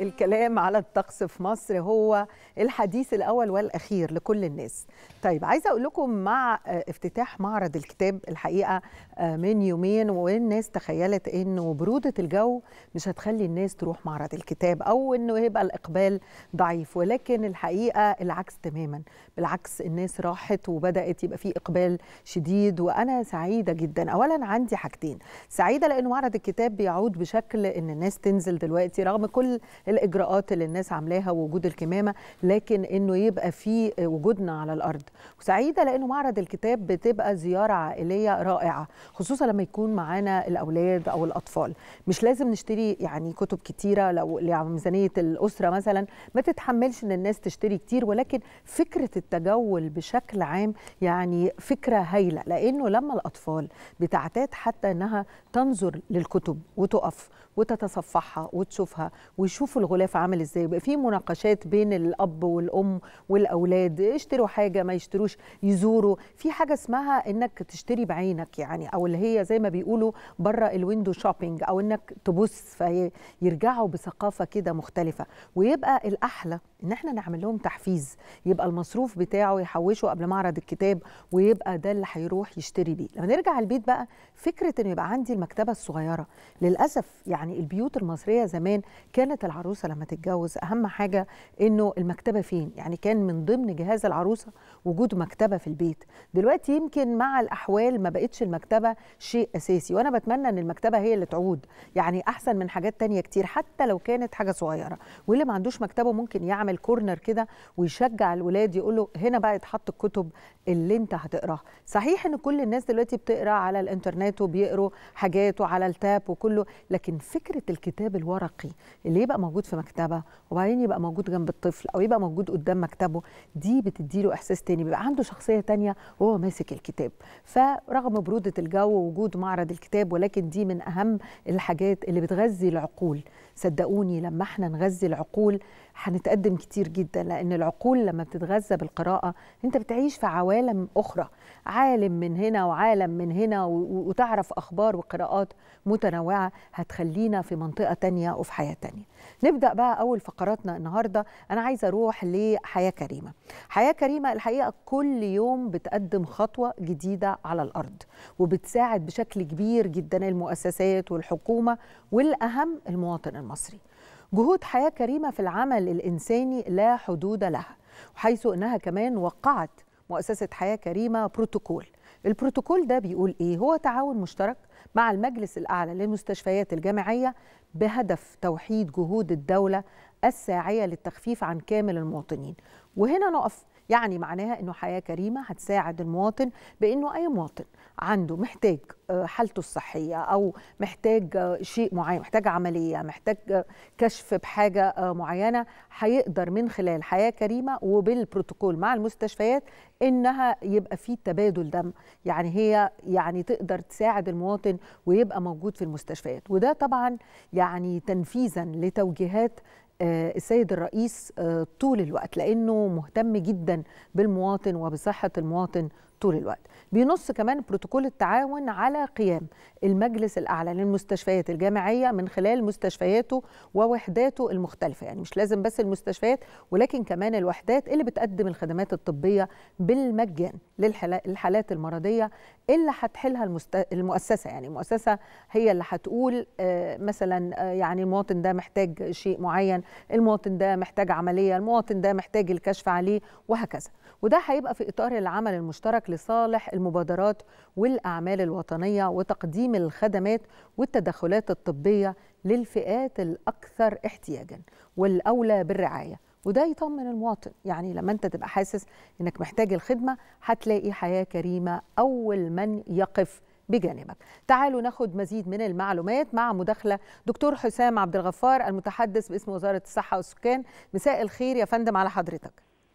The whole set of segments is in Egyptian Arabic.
الكلام على الطقس في مصر هو الحديث الأول والأخير لكل الناس طيب عايزة أقول لكم مع افتتاح معرض الكتاب الحقيقة من يومين والناس تخيلت أنه برودة الجو مش هتخلي الناس تروح معرض الكتاب أو أنه يبقى الإقبال ضعيف ولكن الحقيقة العكس تماما بالعكس الناس راحت وبدأت يبقى في إقبال شديد وأنا سعيدة جدا أولا عندي حاجتين سعيدة لأنه معرض الكتاب بيعود بشكل أن الناس تنزل دلوقتي رغم كل الاجراءات اللي الناس عاملاها ووجود الكمامه لكن انه يبقى في وجودنا على الارض وسعيده لانه معرض الكتاب بتبقى زياره عائليه رائعه خصوصا لما يكون معانا الاولاد او الاطفال مش لازم نشتري يعني كتب كتيره لو ميزانيه الاسره مثلا ما تتحملش ان الناس تشتري كتير ولكن فكره التجول بشكل عام يعني فكره هايله لانه لما الاطفال بتعتاد حتى انها تنظر للكتب وتقف وتتصفحها وتشوفها ويشوفوا الغلاف عامل ازاي يبقى في مناقشات بين الاب والام والاولاد يشتروا حاجه ما يشتروش يزوروا في حاجه اسمها انك تشتري بعينك يعني او اللي هي زي ما بيقولوا بره الويندو شوبينج او انك تبص فيرجعوا بثقافه كده مختلفه ويبقى الاحلى ان احنا نعمل لهم تحفيز يبقى المصروف بتاعه يحوشه قبل معرض الكتاب ويبقى ده اللي هيروح يشتري بيه لما نرجع البيت بقى فكره ان يبقى عندي المكتبه الصغيره للاسف يعني البيوت المصريه زمان كانت العروسه لما تتجوز اهم حاجه انه المكتبه فين يعني كان من ضمن جهاز العروسه وجود مكتبه في البيت دلوقتي يمكن مع الاحوال ما بقتش المكتبه شيء اساسي وانا بتمنى ان المكتبه هي اللي تعود يعني احسن من حاجات تانية كتير حتى لو كانت حاجه صغيره واللي ما عندوش مكتبه ممكن يعمل كورنر كده ويشجع الولاد يقول له هنا بقى يتحط الكتب اللي انت هتقراها صحيح ان كل الناس دلوقتي بتقرا على الانترنت وبيقروا حاجات وعلى التاب وكله لكن فكره الكتاب الورقي اللي يبقى موجود في مكتبه وبعدين يبقى موجود جنب الطفل او يبقى موجود قدام مكتبه دي بتديله احساس تاني بيبقى عنده شخصيه تانية وهو ماسك الكتاب فرغم بروده الجو ووجود معرض الكتاب ولكن دي من اهم الحاجات اللي بتغذي العقول صدقوني لما احنا نغذي العقول هنتقدم كتير جدا لان العقول لما بتتغذى بالقراءه انت بتعيش في عوالم اخرى عالم من هنا وعالم من هنا وتعرف اخبار وقراءات متنوعه هتخلينا في منطقه تانية وفي حياه تانية نبدا بقى اول فقراتنا النهارده انا عايزه اروح لحياه كريمه حياه كريمه الحقيقه كل يوم بتقدم خطوه جديده على الارض وبتساعد بشكل كبير جدا المؤسسات والحكومه والاهم المواطن المصري جهود حياه كريمه في العمل الانساني لا حدود لها وحيث انها كمان وقعت مؤسسه حياه كريمه بروتوكول البروتوكول ده بيقول ايه هو تعاون مشترك مع المجلس الاعلى للمستشفيات الجامعيه بهدف توحيد جهود الدوله الساعيه للتخفيف عن كامل المواطنين وهنا نقف يعني معناها انه حياه كريمه هتساعد المواطن بانه اي مواطن عنده محتاج حالته الصحيه او محتاج شيء معين محتاج عمليه محتاج كشف بحاجه معينه هيقدر من خلال حياه كريمه وبالبروتوكول مع المستشفيات انها يبقى في تبادل دم يعني هي يعني تقدر تساعد المواطن ويبقى موجود في المستشفيات وده طبعا يعني تنفيذا لتوجيهات السيد الرئيس طول الوقت لانه مهتم جدا بالمواطن وبصحه المواطن طول الوقت بينص كمان بروتوكول التعاون على قيام المجلس الأعلى للمستشفيات الجامعية من خلال مستشفياته ووحداته المختلفة يعني مش لازم بس المستشفيات ولكن كمان الوحدات اللي بتقدم الخدمات الطبية بالمجان للحالات المرضية اللي هتحلها المست... المؤسسة يعني المؤسسة هي اللي هتقول مثلا يعني المواطن ده محتاج شيء معين المواطن ده محتاج عملية المواطن ده محتاج الكشف عليه وهكذا وده هيبقى في إطار العمل المشترك لصالح المبادرات والأعمال الوطنية وتقديم الخدمات والتدخلات الطبية للفئات الأكثر احتياجا والأولى بالرعاية وده يطمن المواطن يعني لما انت تبقى حاسس انك محتاج الخدمه هتلاقي حياه كريمه اول من يقف بجانبك تعالوا ناخد مزيد من المعلومات مع مداخله دكتور حسام عبد الغفار المتحدث باسم وزاره الصحه والسكان مساء الخير يا فندم على حضرتك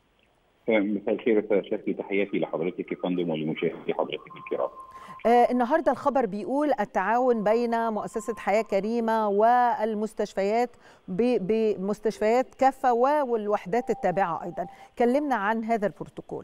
مساء الخير استاذ شكلي تحياتي لحضرتك يا فندم ولمشاهدي حضرتك الكرام آه النهارده الخبر بيقول التعاون بين مؤسسه حياه كريمه والمستشفيات بمستشفيات كافه والوحدات التابعه ايضا كلمنا عن هذا البروتوكول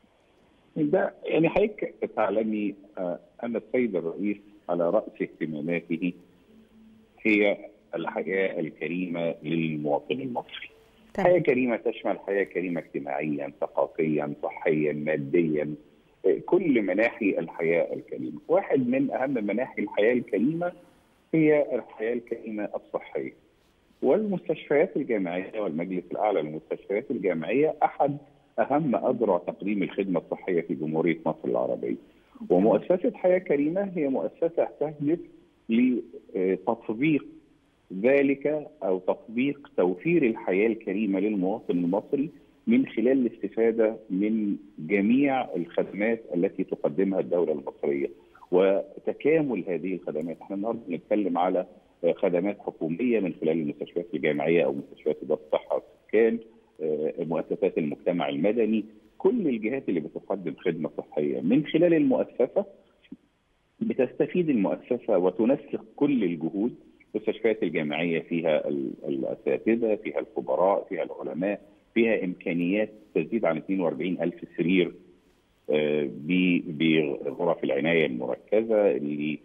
ده يعني حضرتك تعلمي آه ان السيد الرئيس على راس اهتماماته هي الحياه الكريمه للمواطن المصري. حياه كريمه تشمل حياه كريمه اجتماعيا، ثقافيا، صحيا، ماديا، كل مناحي الحياه الكريمه. واحد من اهم مناحي الحياه الكريمه هي الحياه الكريمه الصحيه. والمستشفيات الجامعيه والمجلس الاعلى للمستشفيات الجامعيه احد اهم اذرع تقديم الخدمه الصحيه في جمهوريه مصر العربيه. ومؤسسه حياه كريمه هي مؤسسه تهدف لتطبيق ذلك او تطبيق توفير الحياه الكريمه للمواطن المصري من خلال الاستفاده من جميع الخدمات التي تقدمها الدوله المصريه وتكامل هذه الخدمات، احنا النهارده بنتكلم على خدمات حكوميه من خلال المستشفيات الجامعيه او مستشفيات اداره الصحه والسكان، مؤسسات المجتمع المدني، كل الجهات اللي بتقدم خدمه صحيه من خلال المؤسسه بتستفيد المؤسسه وتنسق كل الجهود المستشفيات الجامعيه فيها الاساتذه، فيها الخبراء، فيها العلماء، فيها امكانيات تزيد عن 42 الف سرير بغرف العنايه المركزه اللي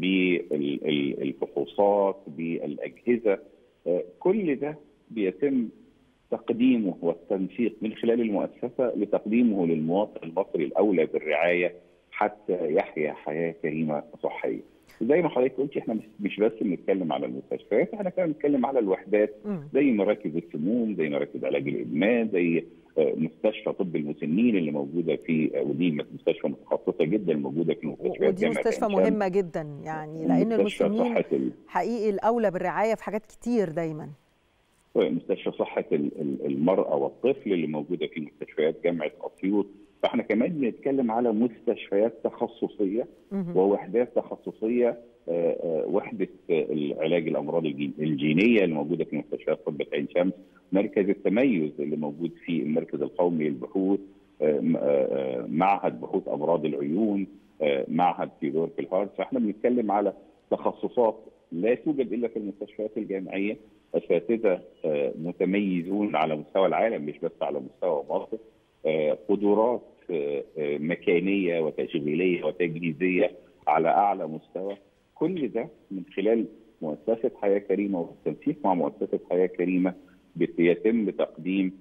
بالفحوصات بالاجهزه كل ده بيتم تقديمه والتنسيق من خلال المؤسسه لتقديمه للمواطن المصري الاولى بالرعايه حتى يحيا حياه كريمه صحيه. زي ما حضرتك قلتي احنا مش بس بنتكلم على المستشفيات احنا كمان بنتكلم على الوحدات زي مراكز السموم زي مراكز علاج الادمان زي مستشفى طب المسنين اللي موجوده في ودي مستشفى متخصصه جدا موجوده في المستشفيات ودي مستشفى مهمه جدا يعني لان المسنين حقيقي الاولى بالرعايه في حاجات كتير دايما مستشفى صحه المراه والطفل اللي موجوده في مستشفيات جامعه اسيوط فاحنا كمان بنتكلم على مستشفيات تخصصيه ووحدات تخصصيه وحده علاج الامراض الجينيه اللي موجوده في مستشفيات طب عين شمس مركز التميز اللي موجود في المركز القومي للبحوث معهد بحوث امراض العيون معهد تيودور في الهارت فاحنا بنتكلم على تخصصات لا توجد الا في المستشفيات الجامعيه اساتذه متميزون على مستوى العالم مش بس على مستوى مصر قدرات مكانيه وتشغيليه وتجهيزيه على اعلى مستوى كل ده من خلال مؤسسه حياه كريمه والتنسيق مع مؤسسه حياه كريمه بيتم تقديم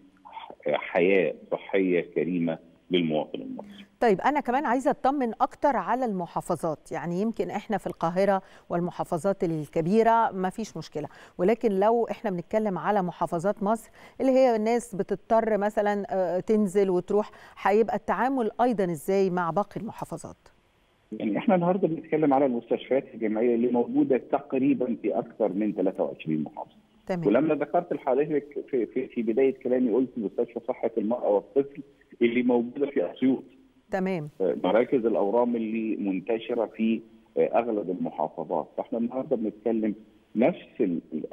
حياه صحيه كريمه للمواطن المصري. طيب انا كمان عايزه اطمن اكتر على المحافظات يعني يمكن احنا في القاهره والمحافظات الكبيره ما فيش مشكله ولكن لو احنا بنتكلم على محافظات مصر اللي هي الناس بتضطر مثلا تنزل وتروح هيبقى التعامل ايضا ازاي مع باقي المحافظات يعني احنا النهارده بنتكلم على المستشفيات الجامعيه اللي موجوده تقريبا في اكثر من 23 محافظه تمام. ولما ذكرت لحضرتك في, في, في بدايه كلامي قلت مستشفى صحه المراه والطفل اللي موجوده في اسيوط تمام مراكز الاورام اللي منتشره في اغلب المحافظات فاحنا النهارده بنتكلم نفس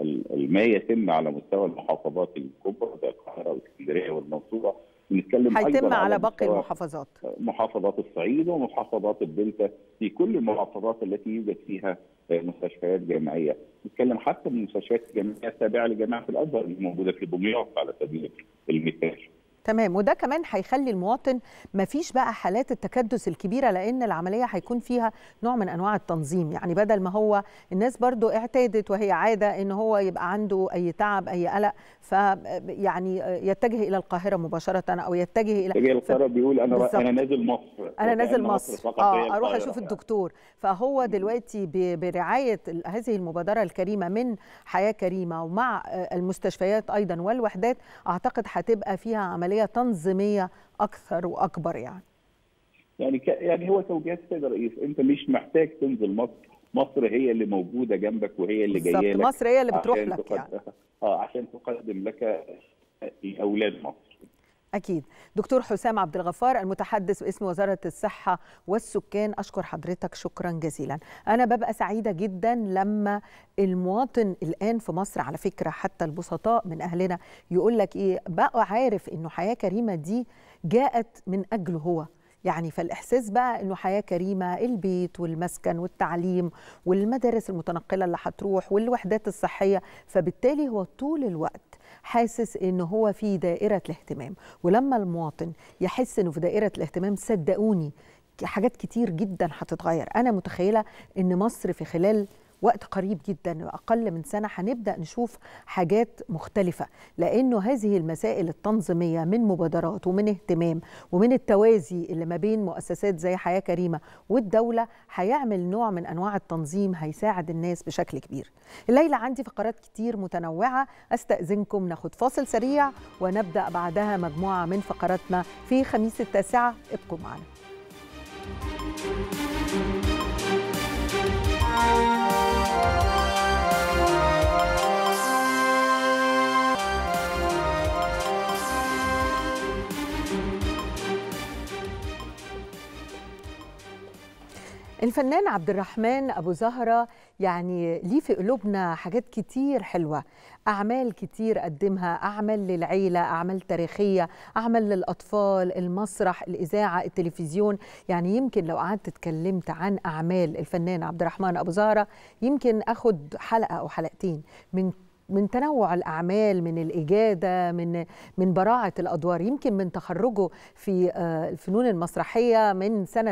ما يتم على مستوى المحافظات الكبرى زي القاهره والاسكندريه والمنصوره بنتكلم هيتم على باقي المحافظات محافظات الصعيد ومحافظات الدلتا في كل المحافظات التي يوجد فيها مستشفيات جامعيه نتكلم حتى من المستشفيات الجامعيه التابعه لجامعه الازهر اللي موجوده في دمياط على سبيل المثال تمام وده كمان هيخلي المواطن ما فيش بقى حالات التكدس الكبيره لان العمليه هيكون فيها نوع من انواع التنظيم يعني بدل ما هو الناس برضو اعتادت وهي عاده ان هو يبقى عنده اي تعب اي قلق فيعني يتجه الى القاهره مباشره او يتجه الى يتجه القاهره بيقول انا بالزبط. انا نازل مصر انا نازل مصر, مصر. اه اروح اشوف الدكتور فهو دلوقتي برعايه هذه المبادره الكريمه من حياه كريمه ومع المستشفيات ايضا والوحدات اعتقد هتبقى فيها عمليه تنظيميه اكثر واكبر يعني يعني ك... يعني هو توجيهات السيد الرئيس انت مش محتاج تنزل مصر مصر هي اللي موجوده جنبك وهي اللي جايه لك مصر هي اللي بتروح لك تقدم... يعني اه عشان تقدم لك اولاد مصر أكيد دكتور حسام عبد الغفار المتحدث باسم وزارة الصحة والسكان أشكر حضرتك شكرا جزيلا أنا ببقى سعيدة جدا لما المواطن الآن في مصر على فكرة حتى البسطاء من أهلنا يقول لك إيه بقى عارف إنه حياة كريمة دي جاءت من أجله هو يعني فالإحساس بقى إنه حياة كريمة البيت والمسكن والتعليم والمدارس المتنقلة اللي هتروح والوحدات الصحية فبالتالي هو طول الوقت حاسس إنه هو في دائرة الاهتمام ولما المواطن يحس إنه في دائرة الاهتمام صدقوني حاجات كتير جدا هتتغير أنا متخيلة إن مصر في خلال وقت قريب جدا اقل من سنه هنبدا نشوف حاجات مختلفه لانه هذه المسائل التنظيميه من مبادرات ومن اهتمام ومن التوازي اللي ما بين مؤسسات زي حياه كريمه والدوله هيعمل نوع من انواع التنظيم هيساعد الناس بشكل كبير. الليله عندي فقرات كتير متنوعه استاذنكم ناخد فاصل سريع ونبدا بعدها مجموعه من فقراتنا في خميس التاسعه ابقوا معنا. الفنان عبد الرحمن ابو زهره يعني ليه في قلوبنا حاجات كتير حلوه اعمال كتير قدمها اعمال للعيله اعمال تاريخيه اعمال للاطفال المسرح الاذاعه التلفزيون يعني يمكن لو قعدت اتكلمت عن اعمال الفنان عبد الرحمن ابو زهره يمكن اخد حلقه او حلقتين من من تنوع الاعمال من الاجاده من من براعه الادوار يمكن من تخرجه في الفنون المسرحيه من سنه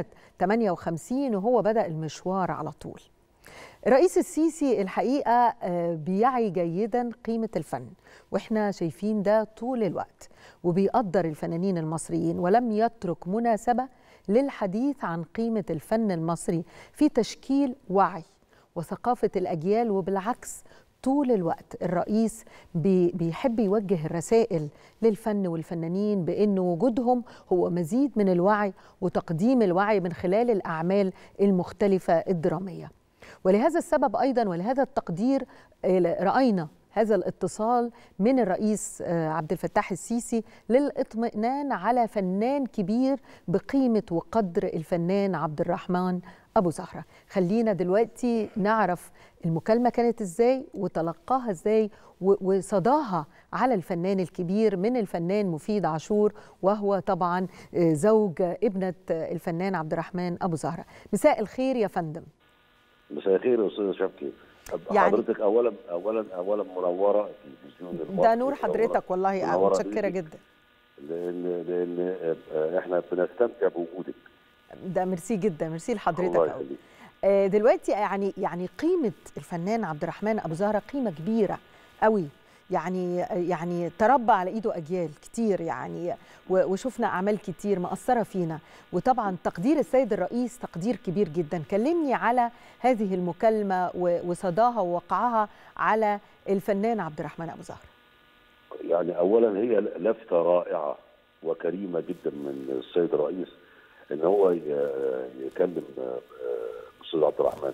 58 وهو بدا المشوار على طول الرئيس السيسي الحقيقه بيعي جيدا قيمه الفن واحنا شايفين ده طول الوقت وبيقدر الفنانين المصريين ولم يترك مناسبه للحديث عن قيمه الفن المصري في تشكيل وعي وثقافه الاجيال وبالعكس طول الوقت الرئيس بيحب يوجه الرسائل للفن والفنانين بأن وجودهم هو مزيد من الوعي وتقديم الوعي من خلال الأعمال المختلفة الدرامية ولهذا السبب أيضا ولهذا التقدير رأينا هذا الاتصال من الرئيس عبد الفتاح السيسي للاطمئنان على فنان كبير بقيمة وقدر الفنان عبد الرحمن أبو زهرة خلينا دلوقتي نعرف المكالمة كانت إزاي وتلقاها إزاي وصداها على الفنان الكبير من الفنان مفيد عاشور وهو طبعا زوج ابنة الفنان عبد الرحمن أبو زهرة مساء الخير يا فندم مساء الخير يا أستاذ شفكي يعني حضرتك اولا اولا اولا منوره تلفزيون ده نور حضرتك والله متشكره جدا لان لان احنا بنستمتع بوجودك ده ميرسي جدا ميرسي لحضرتك قوي دلوقتي يعني يعني قيمه الفنان عبد الرحمن ابو زهره قيمه كبيره قوي يعني يعني تربى على ايده اجيال كتير يعني وشفنا اعمال كتير مأثره فينا وطبعا تقدير السيد الرئيس تقدير كبير جدا كلمني على هذه المكالمه وصداها ووقعها على الفنان عبد الرحمن ابو زهره يعني اولا هي لفته رائعه وكريمه جدا من السيد الرئيس ان هو يكلم الاستاذ عبد الرحمن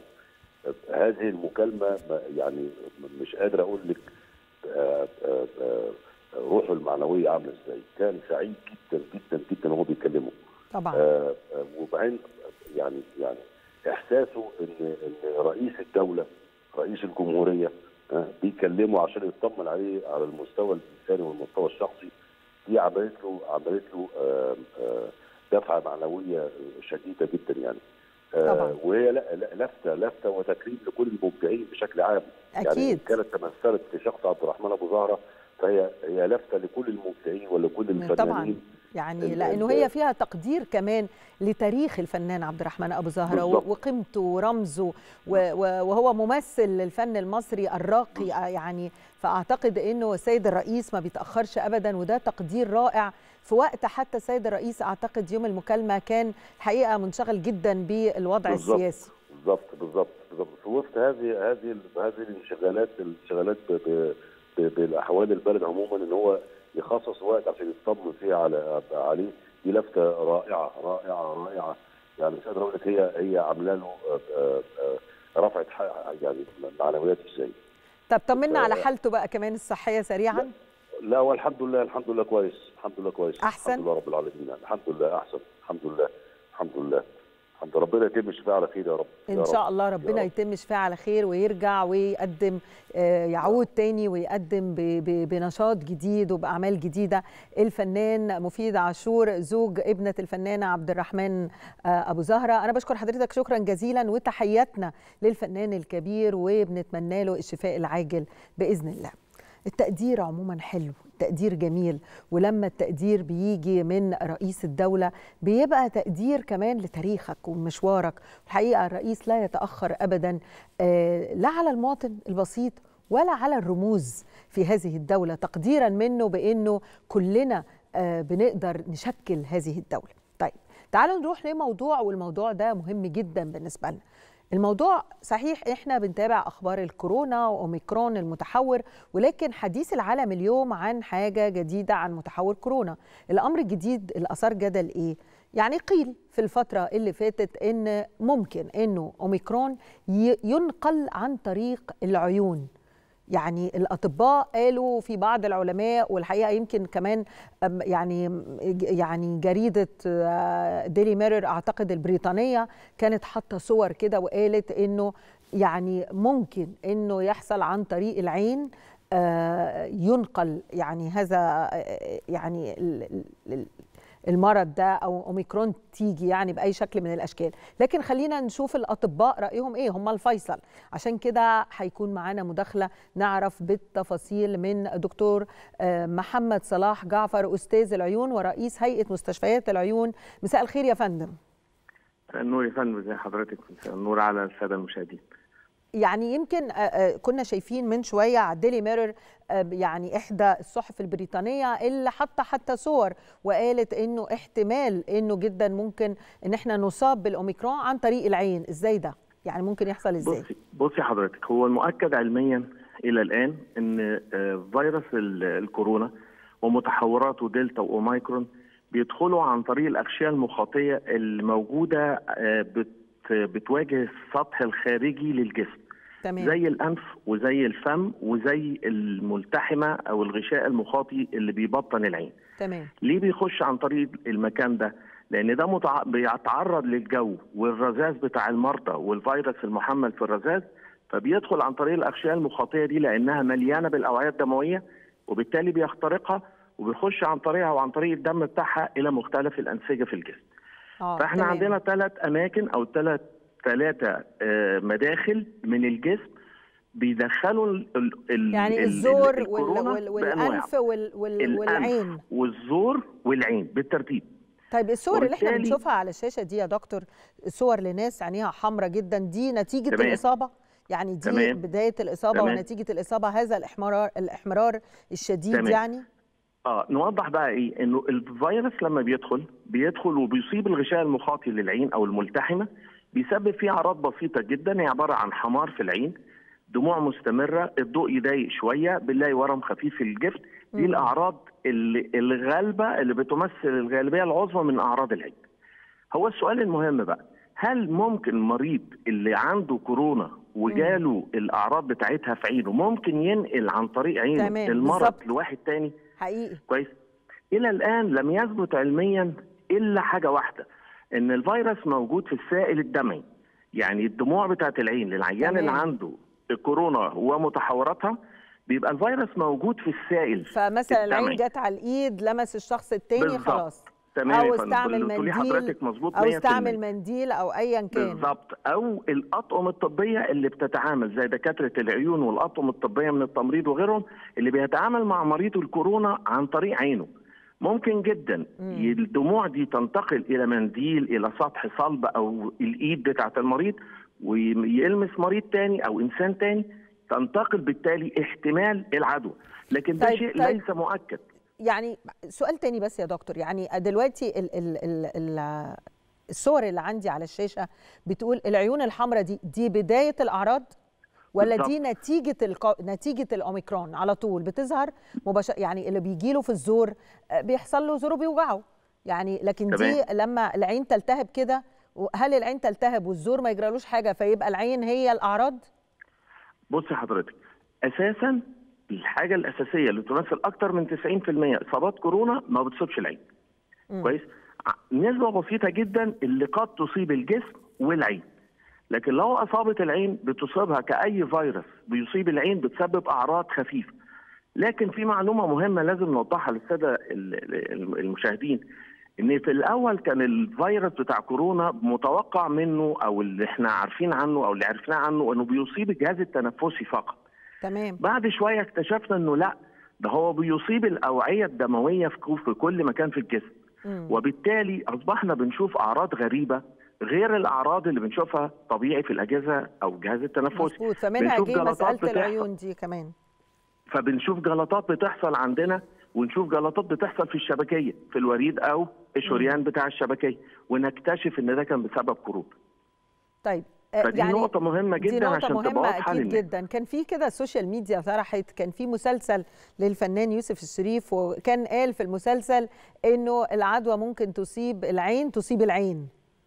هذه المكالمه يعني مش قادر اقول لك روحه المعنويه عامله ازاي كان سعيد جدا جدا جدا وهو بيكلمه طبعا وبعدين يعني يعني احساسه ان ان رئيس الدوله رئيس الجمهوريه بيكلمه عشان يطمن عليه على المستوى الانساني والمستوى الشخصي دي عملت له عملت له دفعه معنويه شديده جدا يعني طبعا. وهي لفته لفته وتكريم لكل المبدعين بشكل عام اكيد يعني كانت تمثلت في شخص عبد الرحمن ابو زهره فهي هي لفته لكل المبدعين ولكل الفنانين طبعا يعني لانه هي فيها تقدير كمان لتاريخ الفنان عبد الرحمن ابو زهره وقيمته ورمزه وهو ممثل للفن المصري الراقي يعني فاعتقد انه السيد الرئيس ما بيتاخرش ابدا وده تقدير رائع في وقت حتى السيد الرئيس اعتقد يوم المكالمه كان الحقيقه منشغل جدا بالوضع بالزبط السياسي بالظبط بالظبط بالظبط في وسط هذه هذه هذه الانشغالات الانشغالات بالاحوال البلد عموما ان هو يخصص وقت عشان يطمن فيها على عليه دي لفته رائعه رائعه رائعه يعني مش قادر اقول لك هي هي عامله له رفعت يعني معنويات ازاي طب طمنا على حالته بقى كمان الصحيه سريعا لا. لا والحمد لله الحمد لله كويس الحمد لله كويس احسن الحمد لله رب العالمين الحمد لله احسن الحمد لله الحمد لله الحمد ربنا يتم الشفاء على خير يا رب ان يا شاء رب. الله ربنا رب. يتم الشفاء على خير ويرجع ويقدم يعود تاني ويقدم بنشاط جديد وباعمال جديده الفنان مفيد عاشور زوج ابنه الفنانه عبد الرحمن ابو زهره انا بشكر حضرتك شكرا جزيلا وتحياتنا للفنان الكبير وبنتمنى له الشفاء العاجل باذن الله التقدير عموما حلو التقدير جميل ولما التقدير بيجي من رئيس الدولة بيبقى تقدير كمان لتاريخك ومشوارك الحقيقة الرئيس لا يتأخر أبدا لا على المواطن البسيط ولا على الرموز في هذه الدولة تقديرا منه بأنه كلنا بنقدر نشكل هذه الدولة طيب تعالوا نروح لموضوع والموضوع ده مهم جدا بالنسبة لنا الموضوع صحيح احنا بنتابع اخبار الكورونا واوميكرون المتحور ولكن حديث العالم اليوم عن حاجه جديده عن متحور كورونا الامر الجديد الاثار جدل ايه يعني قيل في الفتره اللي فاتت ان ممكن انه اوميكرون ينقل عن طريق العيون يعني الاطباء قالوا في بعض العلماء والحقيقه يمكن كمان يعني يعني جريده ديلي ميرور اعتقد البريطانيه كانت حاطه صور كده وقالت انه يعني ممكن انه يحصل عن طريق العين ينقل يعني هذا يعني المرض ده او اوميكرون تيجي يعني باي شكل من الاشكال لكن خلينا نشوف الاطباء رايهم ايه هم الفيصل عشان كده هيكون معانا مداخله نعرف بالتفاصيل من دكتور محمد صلاح جعفر استاذ العيون ورئيس هيئه مستشفيات العيون مساء الخير يا فندم النور يا فندم ازي حضرتك النور على الساده المشاهدين يعني يمكن كنا شايفين من شويه على الديلي ميرور يعني احدى الصحف البريطانيه اللي حاطه حتى صور وقالت انه احتمال انه جدا ممكن ان احنا نصاب بالاوميكرون عن طريق العين ازاي ده يعني ممكن يحصل ازاي بصي بصي حضرتك هو المؤكد علميا الى الان ان فيروس الكورونا ومتحوراته دلتا واوميكرون بيدخلوا عن طريق الاغشيه المخاطيه الموجوده بتواجه السطح الخارجي للجسم تمام. زي الانف وزي الفم وزي الملتحمه او الغشاء المخاطي اللي بيبطن العين تمام ليه بيخش عن طريق المكان ده لان ده متع... بيتعرض للجو والرذاذ بتاع المرضى والفيروس المحمل في الرذاذ فبيدخل عن طريق الاغشيه المخاطيه دي لانها مليانه بالاوعيه الدمويه وبالتالي بيخترقها وبيخش عن طريقها وعن طريق الدم بتاعها الى مختلف الانسجه في الجسم آه، فاحنا تمام. عندنا ثلاث اماكن او ثلاث ثلاثه مداخل من الجسم بيدخلوا ال ال يعني ال- الزور ال- وال الكورونا وال بأنواع. والانف وال وال والعين الأنف والزور والعين بالترتيب طيب الصور اللي احنا وبالتالي- بنشوفها على الشاشه دي يا دكتور صور لناس عينيها حمراء جدا دي نتيجه تمام. الاصابه يعني دي تمام. بدايه الاصابه تمام. ونتيجه الاصابه هذا الاحمرار الاحمرار الشديد تمام. يعني اه نوضح بقى ايه انه الفيروس لما بيدخل بيدخل وبيصيب الغشاء المخاطي للعين او الملتحمه بيسبب فيه اعراض بسيطه جدا هي عباره عن حمار في العين دموع مستمره الضوء يضايق شويه بنلاقي ورم خفيف في الجفن دي مم. الاعراض اللي الغالبه اللي بتمثل الغالبيه العظمى من اعراض العين هو السؤال المهم بقى هل ممكن مريض اللي عنده كورونا وجاله الاعراض بتاعتها في عينه ممكن ينقل عن طريق عينه تمام، المرض بالظبط. لواحد تاني حقيقي كويس الى الان لم يثبت علميا الا حاجه واحده ان الفيروس موجود في السائل الدمعي يعني الدموع بتاعت العين للعيان تمام. اللي عنده الكورونا ومتحوراتها بيبقى الفيروس موجود في السائل فمثلا العين الدمعي. جت على الايد لمس الشخص التاني بالظبط. خلاص تمام او يا فندم. استعمل اللي بتقوليه منديل حضرتك مظبوط او 100%. استعمل منديل او ايا كان بالظبط او الاطقم الطبيه اللي بتتعامل زي دكاتره العيون والاطقم الطبيه من التمريض وغيرهم اللي بيتعامل مع مريض الكورونا عن طريق عينه ممكن جدا مم. الدموع دي تنتقل الى منديل الى سطح صلب او الايد بتاعه المريض ويلمس مريض تاني او انسان تاني تنتقل بالتالي احتمال العدوى لكن ده طيب، شيء طيب. ليس مؤكد يعني سؤال تاني بس يا دكتور يعني دلوقتي ال ال ال ال الصور اللي عندي على الشاشه بتقول العيون الحمراء دي دي بدايه الاعراض ولا دي بالظبط. نتيجه القو... نتيجه الاوميكرون على طول بتظهر مباشر يعني اللي بيجي له في الزور آه، بيحصل له زوره بيوجعه يعني لكن دي لما العين تلتهب كده هل العين تلتهب والزور ما يجرالوش حاجه فيبقى العين هي الاعراض بص حضرتك اساسا الحاجه الاساسيه اللي تمثل اكثر من 90% اصابات كورونا ما بتصيبش العين مم. كويس ع- نسبه بسيطه جدا اللي قد تصيب الجسم والعين لكن لو اصابت العين بتصيبها كاي فيروس بيصيب العين بتسبب اعراض خفيفه لكن في معلومه مهمه لازم نوضحها للساده ال- ال- المشاهدين ان في الاول كان الفيروس بتاع كورونا متوقع منه او اللي احنا عارفين عنه او اللي عرفناه عنه انه بيصيب الجهاز التنفسي فقط تمام بعد شويه اكتشفنا انه لا ده هو بيصيب الاوعيه الدمويه في في كل مكان في الجسم مم. وبالتالي اصبحنا بنشوف اعراض غريبه غير الاعراض اللي بنشوفها طبيعي في الاجهزه او الجهاز التنفسي مظبوط فمنها بنشوف جه جلطات مساله بتحصل. العيون دي كمان فبنشوف جلطات بتحصل عندنا ونشوف جلطات بتحصل في الشبكيه في الوريد او الشريان بتاع الشبكيه ونكتشف ان ده كان بسبب كروب طيب آه، فدي نقطه مهمه دي جدا نقطة عشان تبقى مهمة واضحه أكيد للناس جدا كان في كده السوشيال ميديا طرحت كان في مسلسل للفنان يوسف الشريف وكان قال في المسلسل إنه العدوى ممكن تصيب العين تصيب العين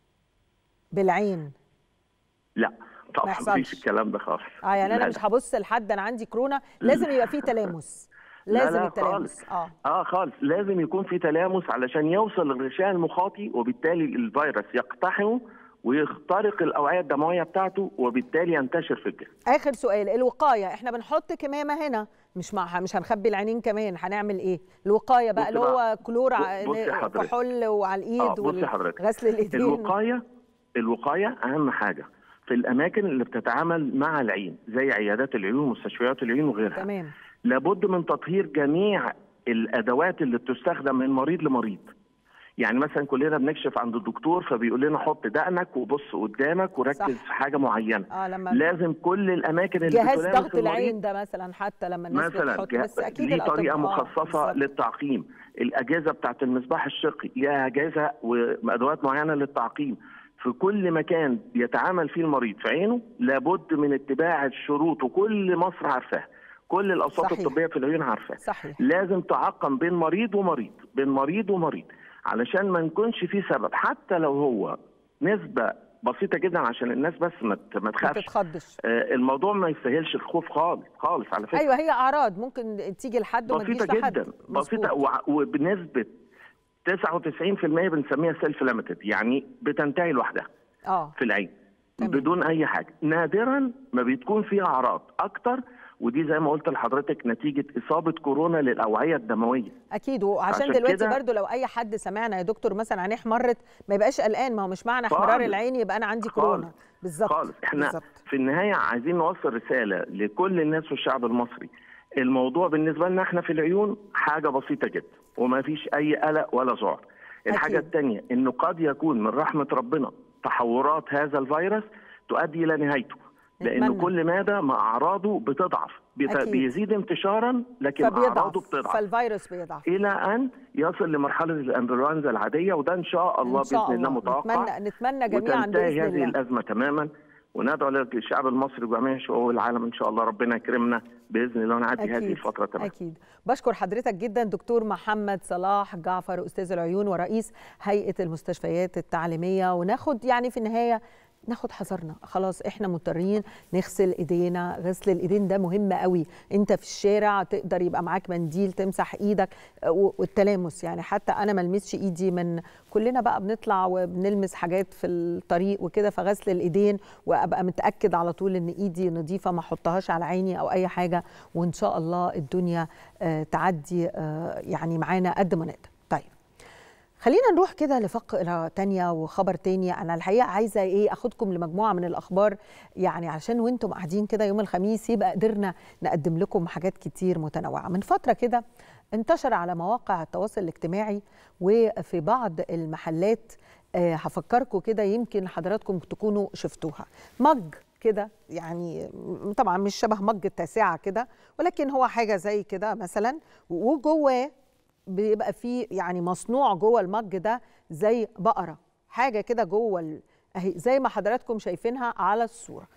بالعين لا طبعا يحصلش. مفيش الكلام ده خالص اه يعني لا انا لا. مش هبص لحد انا عندي كورونا لازم يبقى في تلامس لا لازم لا التلامس خالص. اه اه خالص لازم يكون في تلامس علشان يوصل للغشاء المخاطي وبالتالي الفيروس يقتحمه ويخترق الاوعيه الدمويه بتاعته وبالتالي ينتشر في الجسم اخر سؤال الوقايه احنا بنحط كمامه هنا مش مع مش هنخبي العينين كمان هنعمل ايه الوقايه بقى بص اللي بقى. هو كلور ع- بصي حضرتك. كحول وعلى اه الايد بصي حضرتك وغسل الايدين الوقايه الوقايه اهم حاجه في الاماكن اللي بتتعامل مع العين زي عيادات العيون ومستشفيات العيون وغيرها تمام لابد من تطهير جميع الادوات اللي بتستخدم من مريض لمريض يعني مثلا كلنا بنكشف عند الدكتور فبيقول لنا حط دقنك وبص قدامك وركز صح. في حاجه معينه اه لما لازم كل الاماكن اللي جهاز بتلامس ضغط المريض العين ده مثلا حتى لما الناس مثلا بتحط جه- بس اكيد ليه طريقه الأطباء- مخصصه بالظبط. للتعقيم الاجهزه بتاعت المصباح الشقي ليها اجهزه وادوات معينه للتعقيم في كل مكان يتعامل فيه المريض في عينه لابد من اتباع الشروط وكل مصر عارفاها كل الاوساط صحيح. الطبيه في العيون عارفاها صحيح لازم تعقم بين مريض ومريض بين مريض ومريض علشان ما نكونش في سبب حتى لو هو نسبه بسيطه جدا عشان الناس بس ما ت- ما ما تخافش تتخضش آه، الموضوع ما يستاهلش الخوف خالص خالص على فكره ايوه هي اعراض ممكن تيجي لحد وما تجيش بسيطه لحد جدا بسيطه مظبوط. وع- وبنسبه 99% بنسميها سيلف ليميتد يعني بتنتهي لوحدها اه في العين تمام. بدون اي حاجه نادرا ما بتكون فيها اعراض اكتر ودي زي ما قلت لحضرتك نتيجه اصابه كورونا للاوعيه الدمويه اكيد وعشان عشان دلوقتي كده- برضو لو اي حد سمعنا يا دكتور مثلا عينيه احمرت ما يبقاش قلقان ما هو مش معنى احمرار خالص. العين يبقى انا عندي خالص. كورونا بالظبط خالص احنا بالظبط. في النهايه عايزين نوصل رساله لكل الناس في الشعب المصري الموضوع بالنسبه لنا احنا في العيون حاجه بسيطه جدا وما فيش اي قلق ولا ذعر الحاجه أكيد. الثانيه انه قد يكون من رحمه ربنا تحورات هذا الفيروس تؤدي الى نهايته لانه نتمنى. كل ماده مع اعراضه بتضعف بت- أكيد. بيزيد انتشارا لكن اعراضه فبيضعف بتضعف فالفيروس بيضعف الى ان يصل لمرحله الانفلونزا العاديه وده ان شاء الله ان شاء باذن الله الله متوقع نتمنى نتمنى جميعا وتنتهي باذن هذه الله الازمه تماما وندعو للشعب المصري وجميع شعوب العالم ان شاء الله ربنا يكرمنا باذن الله ونعدي هذه أكيد الفتره تماما أكيد بشكر حضرتك جدا دكتور محمد صلاح جعفر أستاذ العيون ورئيس هيئة المستشفيات التعليمية وناخد يعني في النهاية ناخد حذرنا خلاص احنا مضطرين نغسل ايدينا غسل الايدين ده مهم قوي انت في الشارع تقدر يبقى معاك منديل تمسح ايدك و- والتلامس يعني حتى انا ما المسش ايدي من كلنا بقى بنطلع وبنلمس حاجات في الطريق وكده فغسل الايدين وابقى متاكد على طول ان ايدي نظيفه ما احطهاش على عيني او اي حاجه وان شاء الله الدنيا آه، تعدي آه، يعني معانا قد ما نقدر طيب خلينا نروح كده لفقرة تانية وخبر تاني أنا الحقيقة عايزة إيه أخدكم لمجموعة من الأخبار يعني عشان وأنتم قاعدين كده يوم الخميس يبقى قدرنا نقدم لكم حاجات كتير متنوعة من فترة كده انتشر على مواقع التواصل الاجتماعي وفي بعض المحلات آه، هفكركم كده يمكن حضراتكم تكونوا شفتوها مج كده يعني م- طبعا مش شبه مج التاسعة كده ولكن هو حاجة زي كده مثلا وجواه بيبقى فيه يعني مصنوع جوه المج ده زي بقره حاجه كده جوه ال- اهي زي ما حضراتكم شايفينها على الصوره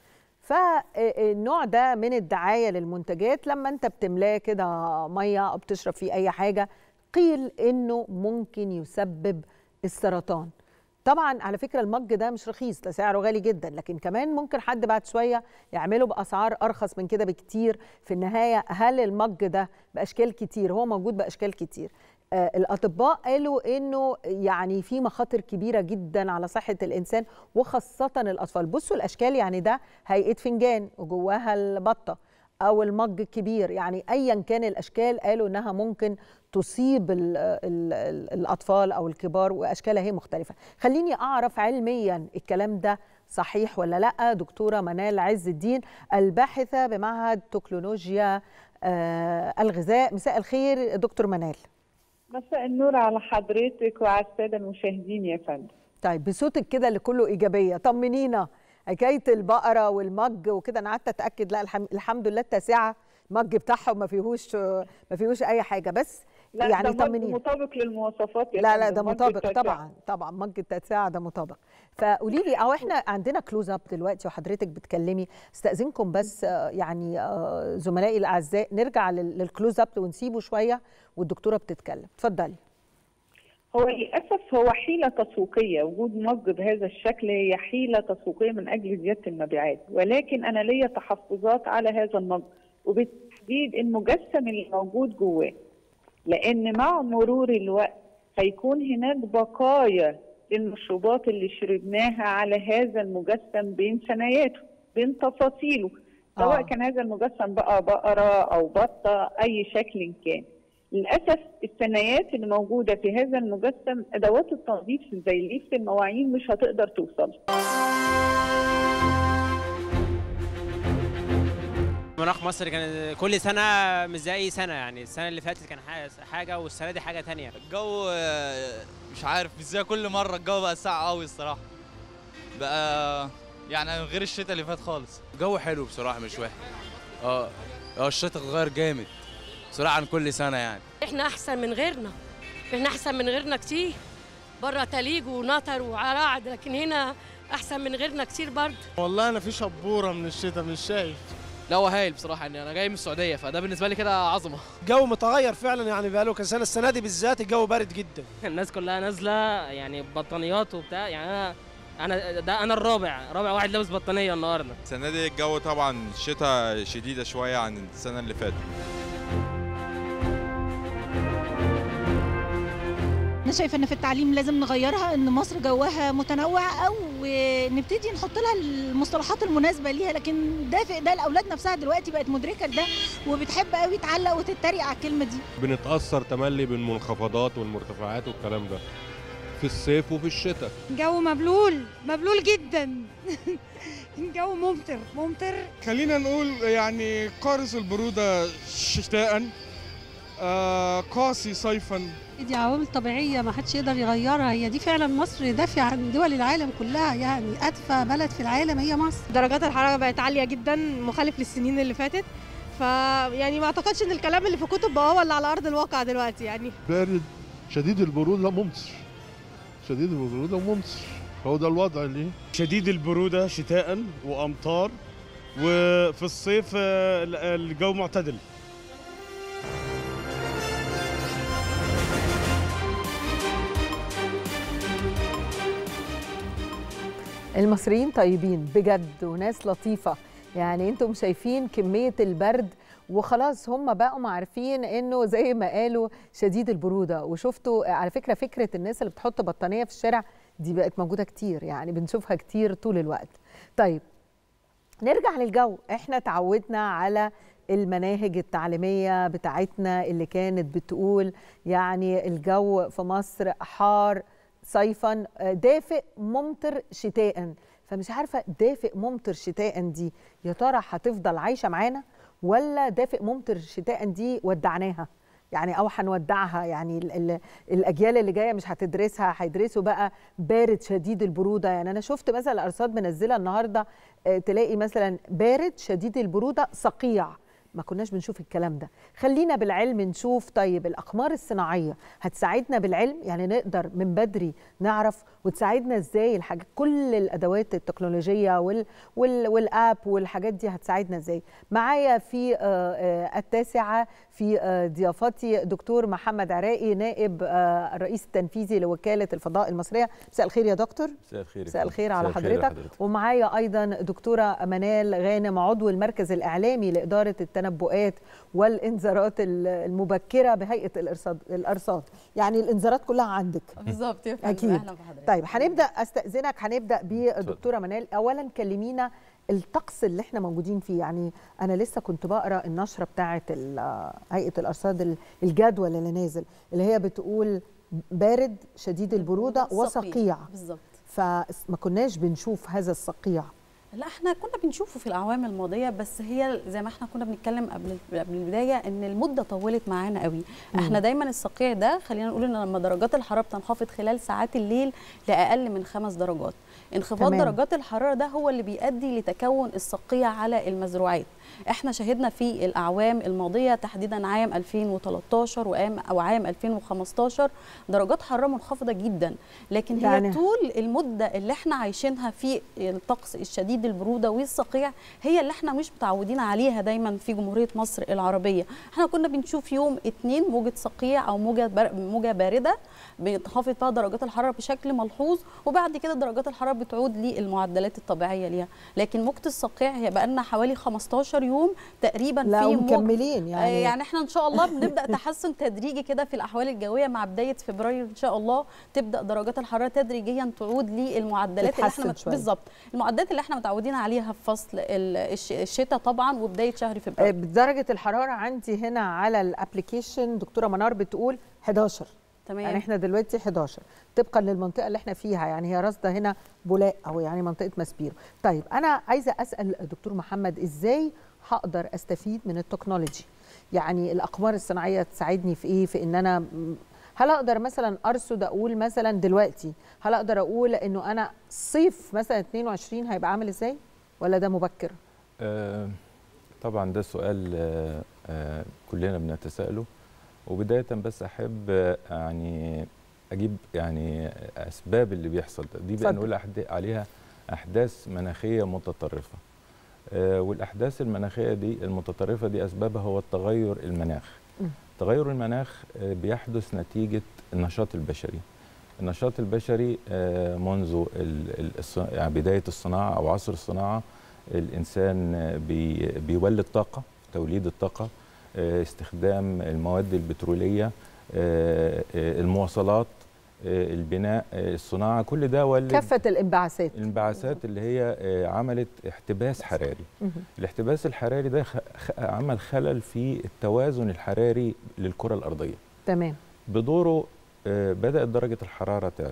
فالنوع ده من الدعايه للمنتجات لما انت بتملاه كده ميه او بتشرب فيه اي حاجه قيل انه ممكن يسبب السرطان طبعا على فكره المج ده مش رخيص ده سعره غالي جدا لكن كمان ممكن حد بعد شويه يعمله باسعار ارخص من كده بكتير في النهايه هل المج ده باشكال كتير هو موجود باشكال كتير آه الاطباء قالوا انه يعني في مخاطر كبيره جدا على صحه الانسان وخاصه الاطفال بصوا الاشكال يعني ده هيئه فنجان وجواها البطه او المج الكبير يعني ايا كان الاشكال قالوا انها ممكن تصيب ال ال ال الاطفال او الكبار واشكالها هي مختلفه خليني اعرف علميا الكلام ده صحيح ولا لا دكتوره منال عز الدين الباحثه بمعهد تكنولوجيا آه الغذاء مساء الخير دكتور منال مساء النور على حضرتك وعلى الساده المشاهدين يا فندم طيب بصوتك كده اللي كله ايجابيه طمنينا حكايه البقره والمج وكده انا قعدت اتاكد لا الحم... الحمد لله التاسعه المج بتاعهم ما فيهوش ما فيهوش اي حاجه بس لا يعني ده طمنينا مطابق للمواصفات يا لا لا فندم، ده مج مطابق التاسعة. طبعا طبعا مج التاسعه ده مطابق فقولي لي او احنا عندنا كلوز اب دلوقتي وحضرتك بتكلمي استاذنكم بس آه، يعني آه، زملائي الاعزاء نرجع لل- للكلوز اب ونسيبه شويه والدكتوره بتتكلم اتفضلي هو للاسف هو حيله تسويقيه وجود مج بهذا الشكل هي حيله تسويقيه من اجل زياده المبيعات ولكن انا ليا تحفظات على هذا المج وبالتحديد المجسم اللي موجود جواه لان مع مرور الوقت هيكون هناك بقايا للمشروبات اللي شربناها على هذا المجسم بين ثناياته بين تفاصيله سواء آه. كان هذا المجسم بقى بقره او بطه اي شكل كان للاسف الثنايات اللي موجوده في هذا المجسم ادوات التنظيف زي ليفه المواعين مش هتقدر توصل مناخ مصر كان كل سنه مش زي اي سنه يعني السنه اللي فاتت كان حاجة- حاجه والسنه دي حاجه تانية الجو آه، مش عارف مش زي كل مره الجو بقى ساقع قوي الصراحه بقى يعني غير الشتاء اللي فات خالص الجو حلو بصراحه مش وحش اه اه الشتاء اتغير جامد بصراحه عن كل سنه يعني احنا احسن من غيرنا احنا احسن من غيرنا كتير بره تليج ونطر وعراعد لكن هنا احسن من غيرنا كتير برضه والله انا في شبوره من الشتاء مش شايف لا هو هايل بصراحه يعني انا جاي من السعوديه فده بالنسبه لي كده عظمه الجو متغير فعلا يعني بقاله كذا سنه السنه دي بالذات الجو بارد جدا الناس كلها نازله يعني بطانيات وبتاع يعني انا انا ده انا الرابع رابع واحد لابس بطانيه النهارده السنة دي الجو طبعا الشتاء شديدة شوية عن السنة اللي فاتت انا شايفه ان في التعليم لازم نغيرها ان مصر جوها متنوع او نبتدي نحط لها المصطلحات المناسبه ليها لكن دافئ ده الاولاد نفسها دلوقتي بقت مدركه لده وبتحب قوي تعلق وتتريق على الكلمه دي بنتأثر تملي بالمنخفضات والمرتفعات والكلام ده في الصيف وفي الشتاء جو مبلول مبلول جدا جو ممطر ممطر خلينا نقول يعني قارس البرودة شتاء آه قاسي صيفا دي عوامل طبيعية ما حدش يقدر يغيرها هي دي فعلا مصر دافع عن دول العالم كلها يعني أدفى بلد في العالم هي مصر درجات الحرارة بقت عالية جدا مخالف للسنين اللي فاتت فيعني ما اعتقدش ان الكلام اللي في كتب بقى هو اللي على ارض الواقع دلوقتي يعني بارد شديد البرودة ممطر شديد البرودة وممطر هو ده الوضع اللي شديد البرودة شتاء وأمطار وفي الصيف آه، الجو معتدل المصريين طيبين بجد وناس لطيفة يعني انتم شايفين كمية البرد وخلاص هم بقوا عارفين انه زي ما قالوا شديد البرودة وشفتوا على فكرة فكرة الناس اللي بتحط بطانية في الشارع دي بقت موجودة كتير يعني بنشوفها كتير طول الوقت طيب نرجع للجو احنا تعودنا على المناهج التعليمية بتاعتنا اللي كانت بتقول يعني الجو في مصر حار صيفا دافئ ممطر شتاء فمش عارفة دافئ ممطر شتاء دي يا ترى هتفضل عايشة معانا ولا دافئ ممطر شتاء دي ودعناها يعني او هنودعها يعني ال ال الاجيال اللي جايه مش هتدرسها هيدرسوا بقى بارد شديد البروده يعني انا شفت مثلا الارصاد منزله النهارده آه، تلاقي مثلا بارد شديد البروده صقيع ما كناش بنشوف الكلام ده خلينا بالعلم نشوف طيب الأقمار الصناعية هتساعدنا بالعلم يعني نقدر من بدري نعرف وتساعدنا ازاي الحاجات كل الأدوات التكنولوجية وال وال والآب والحاجات دي هتساعدنا ازاي معايا في آه، آه، التاسعة في آه، ضيافتي دكتور محمد عراقي نائب آه، الرئيس التنفيذي لوكالة الفضاء المصرية مساء الخير يا دكتور مساء الخير مساء الخير على مساء الخير حضرتك ومعايا ايضا دكتوره منال غانم عضو المركز الاعلامي لاداره التنبؤات والانذارات المبكره بهيئه الارصاد الارصاد يعني الانذارات كلها عندك بالظبط يا فندم اكيد اهلا بحضرتك طيب هنبدا استاذنك هنبدا بدكتوره منال اولا كلمينا الطقس اللي احنا موجودين فيه يعني انا لسه كنت بقرا النشره بتاعه ال- هيئه الارصاد ال- الجدول اللي نازل اللي هي بتقول بارد شديد البروده صقيع. وصقيع بالظبط فما كناش بنشوف هذا الصقيع لا احنا كنا بنشوفه في الاعوام الماضيه بس هي زي ما احنا كنا بنتكلم قبل قبل البدايه ان المده طولت معانا قوي مم. احنا دايما الصقيع ده خلينا نقول ان لما درجات الحراره بتنخفض خلال ساعات الليل لاقل من خمس درجات انخفاض تمام. درجات الحراره ده هو اللي بيؤدي لتكون الصقيع على المزروعات احنا شهدنا في الاعوام الماضيه تحديدا عام 2013 وعام او عام 2015 درجات حراره منخفضه جدا لكن هي يعني- طول المده اللي احنا عايشينها في الطقس الشديد البروده والصقيع هي اللي احنا مش متعودين عليها دايما في جمهوريه مصر العربيه احنا كنا بنشوف يوم اتنين موجه صقيع او موجه بر... موجه بارده بتنخفض فيها درجات الحراره بشكل ملحوظ وبعد كده درجات الحراره بتعود للمعدلات الطبيعيه ليها لكن موجه الصقيع هي بقى لنا حوالي 15 يوم تقريبا لا في موج- ومكملين يعني. آه، يعني احنا ان شاء الله بنبدا تحسن تدريجي كده في الاحوال الجويه مع بدايه فبراير ان شاء الله تبدا درجات الحراره تدريجيا تعود للمعدلات اللي احنا تتحسن مت- شوية. بالظبط المعدلات اللي احنا متعودين عليها في فصل ال- الش- الشتاء طبعا وبدايه شهر فبراير درجه الحراره عندي هنا على الابلكيشن دكتوره منار بتقول 11 تمام. يعني احنا دلوقتي 11 طبقا للمنطقه اللي احنا فيها يعني هي راصده هنا بولاق او يعني منطقه مسبيرو طيب انا عايزه اسال دكتور محمد ازاي هقدر استفيد من التكنولوجي يعني الاقمار الصناعيه تساعدني في ايه في ان انا م- هل اقدر مثلا ارصد اقول مثلا دلوقتي هل اقدر اقول انه انا صيف مثلا 22 هيبقى عامل ازاي ولا ده مبكر آه، طبعا ده سؤال آه، آه، كلنا بنتساءله وبداية بس أحب آه، يعني أجيب يعني أسباب اللي بيحصل ده دي اتفضل. بنقول أحد- عليها أحداث مناخية متطرفة آه، والأحداث المناخية دي المتطرفة دي أسبابها هو التغير المناخ مم. تغير المناخ آه، بيحدث نتيجة النشاط البشري النشاط البشري آه، منذ ال- ال- الص- يعني بداية الصناعة أو عصر الصناعة الإنسان آه، بي بيولد طاقة توليد الطاقة آه، استخدام المواد البترولية آه، آه، المواصلات آه، البناء آه، الصناعة كل ده ولد كافه الانبعاثات الانبعاثات اللي هي آه، عملت احتباس حراري مهم. الاحتباس الحراري ده خ- خ- عمل خلل في التوازن الحراري للكرة الأرضية تمام بدوره آه، بدأت درجة الحرارة تعلى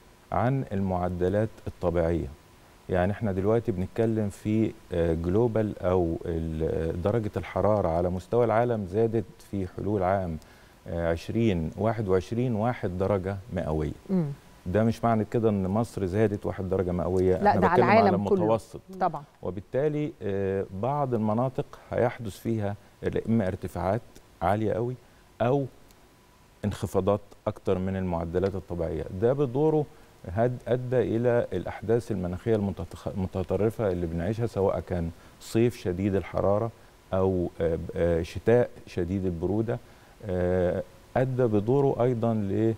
عن المعدلات الطبيعية يعني احنا دلوقتي بنتكلم في جلوبال او ال- درجة الحرارة على مستوى العالم زادت في حلول عام آه، 20 21 واحد درجة مئوية مم. ده مش معنى كده ان مصر زادت واحد درجة مئوية لا احنا ده على بنتكلم العالم كله متوسط طبعا وبالتالي آه، بعض المناطق هيحدث فيها اما ارتفاعات عاليه قوي او انخفاضات اكتر من المعدلات الطبيعيه ده بدوره هد ادى الى الاحداث المناخيه المتتخ- المتطرفه اللي بنعيشها سواء كان صيف شديد الحراره او آه، آه، شتاء شديد البروده آه، ادى بدوره ايضا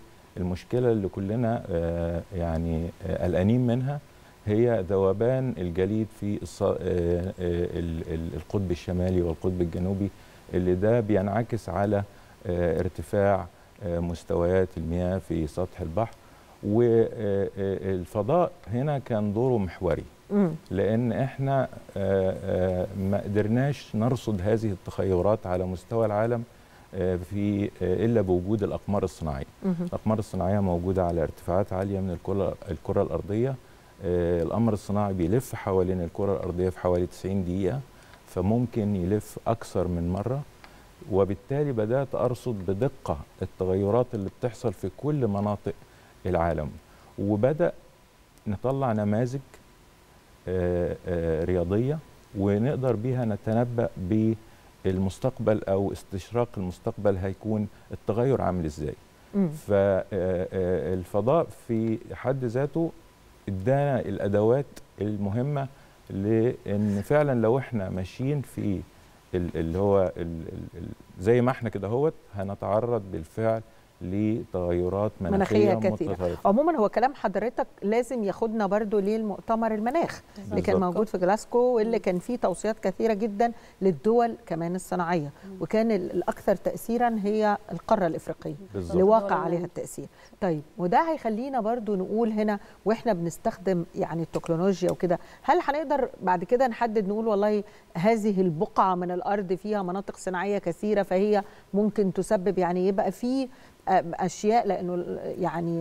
للمشكله اللي كلنا آه، يعني آه، قلقانين منها هي ذوبان الجليد في الص- آه، آه، ال- ال- القطب الشمالي والقطب الجنوبي اللي ده بينعكس على آه، ارتفاع آه، مستويات المياه في سطح البحر والفضاء هنا كان دوره محوري مم. لان احنا آه، آه، ما قدرناش نرصد هذه التغيرات على مستوى العالم آه، في آه، الا بوجود الاقمار الصناعيه مهم. الاقمار الصناعيه موجوده على ارتفاعات عاليه من الكره الكره الارضيه آه، القمر الصناعي بيلف حوالين الكره الارضيه في حوالي 90 دقيقه فممكن يلف اكثر من مره وبالتالي بدات ارصد بدقه التغيرات اللي بتحصل في كل مناطق العالم وبدا نطلع نماذج آه، آه، رياضيه ونقدر بيها نتنبأ بالمستقبل او استشراق المستقبل هيكون التغير عامل ازاي مم. فالفضاء في حد ذاته ادانا الادوات المهمه لان فعلا لو احنا ماشيين في ال- اللي هو ال- ال- ال- زي ما احنا كده هوت هنتعرض بالفعل لتغيرات مناخيه, مناخيه كثيره متطرفه عموما هو كلام حضرتك لازم ياخدنا برضو للمؤتمر المناخ اللي كان بالظبط. موجود في جلاسكو واللي كان فيه توصيات كثيره جدا للدول كمان الصناعيه وكان ال- الاكثر تاثيرا هي القاره الافريقيه بالظبط. اللي واقع الدول عليها التاثير طيب وده هيخلينا برضو نقول هنا واحنا بنستخدم يعني التكنولوجيا وكده هل هنقدر بعد كده نحدد نقول والله هذه البقعه من الارض فيها مناطق صناعيه كثيره فهي ممكن تسبب يعني يبقى في آه، اشياء لانه ال- يعني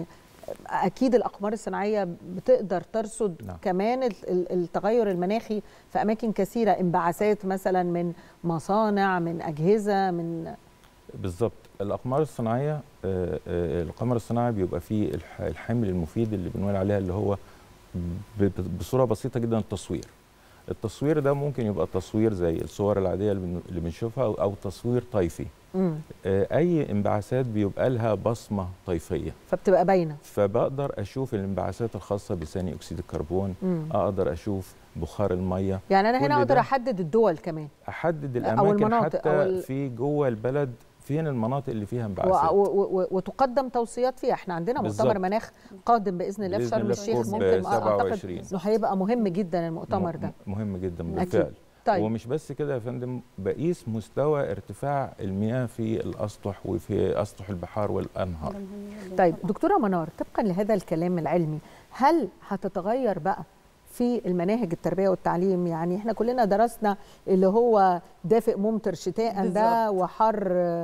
اكيد الاقمار الصناعيه بتقدر ترصد نعم. كمان ال- ال- التغير المناخي في اماكن كثيره انبعاثات مثلا من مصانع من اجهزه من بالظبط الاقمار الصناعيه آه، آه، القمر الصناعي بيبقى فيه الح- الحمل المفيد اللي بنقول عليها اللي هو ب- ب- بصوره بسيطه جدا التصوير التصوير ده ممكن يبقى تصوير زي الصور العاديه اللي بن- اللي بنشوفها أو- او تصوير طيفي مم. آه، اي انبعاثات بيبقى لها بصمه طيفيه فبتبقى باينه فبقدر اشوف الانبعاثات الخاصه بثاني اكسيد الكربون مم. اقدر اشوف بخار الميه يعني انا كل هنا اقدر ده احدد الدول كمان احدد أو الاماكن المناطق حتى أو ال- في جوه البلد فين المناطق اللي فيها و- انبعاثات و- و- وتقدم توصيات فيها احنا عندنا مؤتمر بالظبط. مناخ قادم باذن الله في بإذن شرم الله في الشيخ كوب ممكن اعتقد 27. انه هيبقى مهم جدا المؤتمر م- ده مهم جدا أكيد. بالفعل طيب. ومش بس كده يا فندم بقيس مستوى ارتفاع المياه في الاسطح وفي اسطح البحار والانهار طيب دكتوره منار طبقا لهذا الكلام العلمي هل هتتغير بقى في المناهج التربيه والتعليم يعني احنا كلنا درسنا اللي هو دافئ ممطر شتاء ده وحر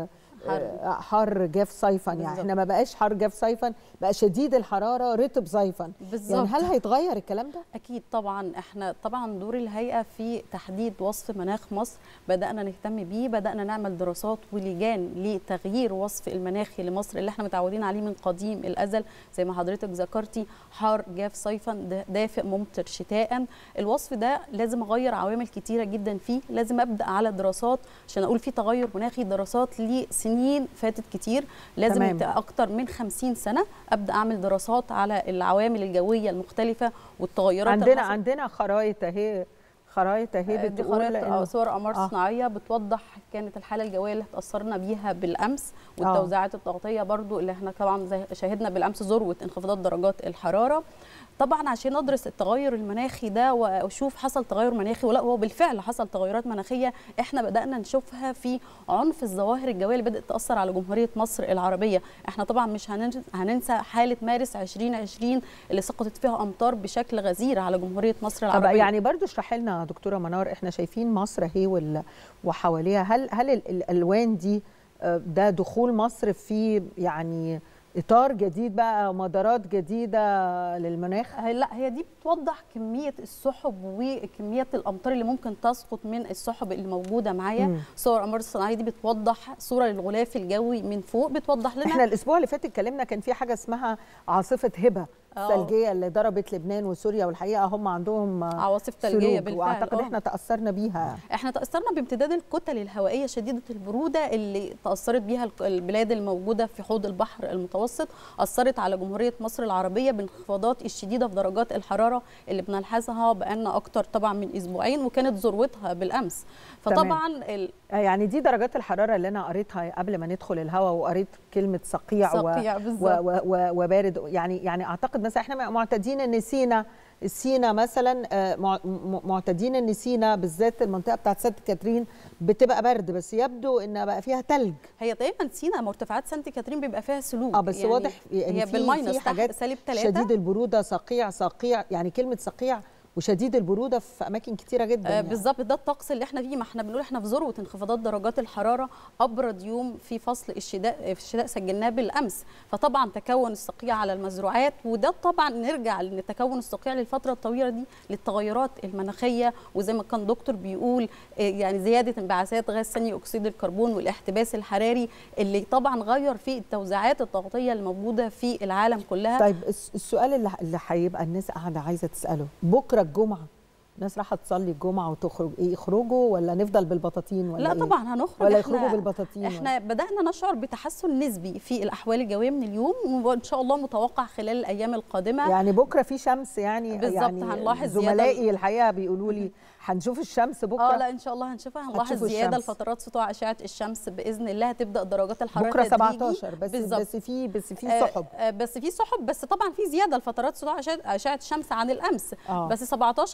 آه، حر جاف صيفا يعني بالظبط. احنا ما بقاش حر جاف صيفا بقى شديد الحراره رطب صيفا بالظبط. يعني هل هيتغير الكلام ده اكيد طبعا احنا طبعا دور الهيئه في تحديد وصف مناخ مصر بدانا نهتم بيه بدانا نعمل دراسات ولجان لتغيير وصف المناخي لمصر اللي احنا متعودين عليه من قديم الازل زي ما حضرتك ذكرتي حار جاف صيفا دا- دافئ ممطر شتاء الوصف ده لازم اغير عوامل كتيره جدا فيه لازم ابدا على دراسات عشان اقول في تغير مناخي دراسات لسنين فاتت كتير لازم تمام. يت- اكتر من 50 سنه ابدا اعمل دراسات على العوامل الجويه المختلفه والتغيرات اللي عندنا حصلت. عندنا خرائط اهي خرائط اهي دي بتقول خرائط إنه- أو صور اقمار آه. صناعيه بتوضح كانت الحاله الجويه اللي اتاثرنا بيها بالامس آه. والتوزيعات الضغطيه برضو اللي احنا طبعا زي- شاهدنا بالامس ذروه انخفاضات درجات الحراره طبعا عشان ندرس التغير المناخي ده واشوف حصل تغير مناخي ولا هو بالفعل حصل تغيرات مناخيه احنا بدانا نشوفها في عنف الظواهر الجويه اللي بدات تاثر على جمهوريه مصر العربيه احنا طبعا مش هننس- هننسى حاله مارس 2020 اللي سقطت فيها امطار بشكل غزير على جمهوريه مصر طب العربيه يعني برضو اشرحي لنا يا دكتوره منار احنا شايفين مصر اهي وال- وحواليها هل هل ال- الالوان دي آه، ده دخول مصر في يعني اطار جديد بقى مدارات جديده للمناخ هي- لا هي دي بتوضح كميه السحب وكميه الامطار اللي ممكن تسقط من السحب اللي موجوده معايا مم. صور الأقمار الصناعيه دي بتوضح صوره للغلاف الجوي من فوق بتوضح لنا احنا الاسبوع اللي فات اتكلمنا كان في حاجه اسمها عاصفه هبه آه. ثلجيه اللي ضربت لبنان وسوريا والحقيقه هم عندهم آه، عواصف ثلجيه ثلوج، بالفعل واعتقد آه. احنا تاثرنا بيها احنا تاثرنا بامتداد الكتل الهوائيه شديده البروده اللي تاثرت بيها الك- البلاد الموجوده في حوض البحر المتوسط اثرت على جمهوريه مصر العربيه بانخفاضات الشديده في درجات الحراره اللي بنلحظها بقالنا اكتر طبعا من اسبوعين وكانت ذروتها بالامس فطبعا ال... آه، يعني دي درجات الحراره اللي انا قريتها قبل ما ندخل الهواء وقريت كلمه صقيع, صقيع و... بالظبط. و... و... وبارد يعني يعني اعتقد مثلا احنا معتادين ان سينا سينا مثلا آه، مع- م- معتادين ان سينا بالذات المنطقه بتاعت سانت كاترين بتبقى برد بس يبدو ان بقى فيها تلج هي دايما سينا مرتفعات سانت كاترين بيبقى فيها سلوك اه بس يعني واضح يعني هي في بالماينس في تحت حاجات سالب 3 شديد البروده صقيع صقيع يعني كلمه صقيع وشديد البروده في اماكن كتيره جدا آه يعني. بالظبط ده الطقس اللي احنا فيه ما احنا بنقول احنا في ذروه انخفاضات درجات الحراره ابرد يوم في فصل الشتاء في الشتاء سجلناه بالامس فطبعا تكون الصقيع على المزروعات وده طبعا نرجع لتكون الصقيع للفتره الطويله دي للتغيرات المناخيه وزي ما كان دكتور بيقول آه، يعني زياده انبعاثات غاز ثاني اكسيد الكربون والاحتباس الحراري اللي طبعا غير في التوزيعات الضغطيه الموجوده في العالم كلها طيب الس- السؤال اللي اللي هيبقى الناس قاعده عايزه تساله بكره الجمعه الناس رايحه تصلي الجمعه وتخرج ايه يخرجوا ولا نفضل بالبطاطين ولا لا إيه؟ طبعا هنخرج ولا إحنا- يخرجوا بالبطاطين احنا بدانا نشعر بتحسن نسبي في الاحوال الجويه من اليوم وان شاء الله متوقع خلال الايام القادمه يعني بكره في شمس يعني بالظبط، يعني هنلاحظ زيادة- زملائي الحقيقه بيقولوا لي هنشوف الشمس بكره اه لا ان شاء الله هنشوفها هنلاحظ هتشوفوا زياده الشمس. لفترات سطوع اشعه الشمس باذن الله هتبدا درجات الحراره بكره تدريجي. 17 بس بالظبط. بس في بس في آه، سحب آه، بس في سحب بس طبعا في زياده لفترات سطوع أشعة- اشعه الشمس عن الامس آه. بس 17 دي طبعا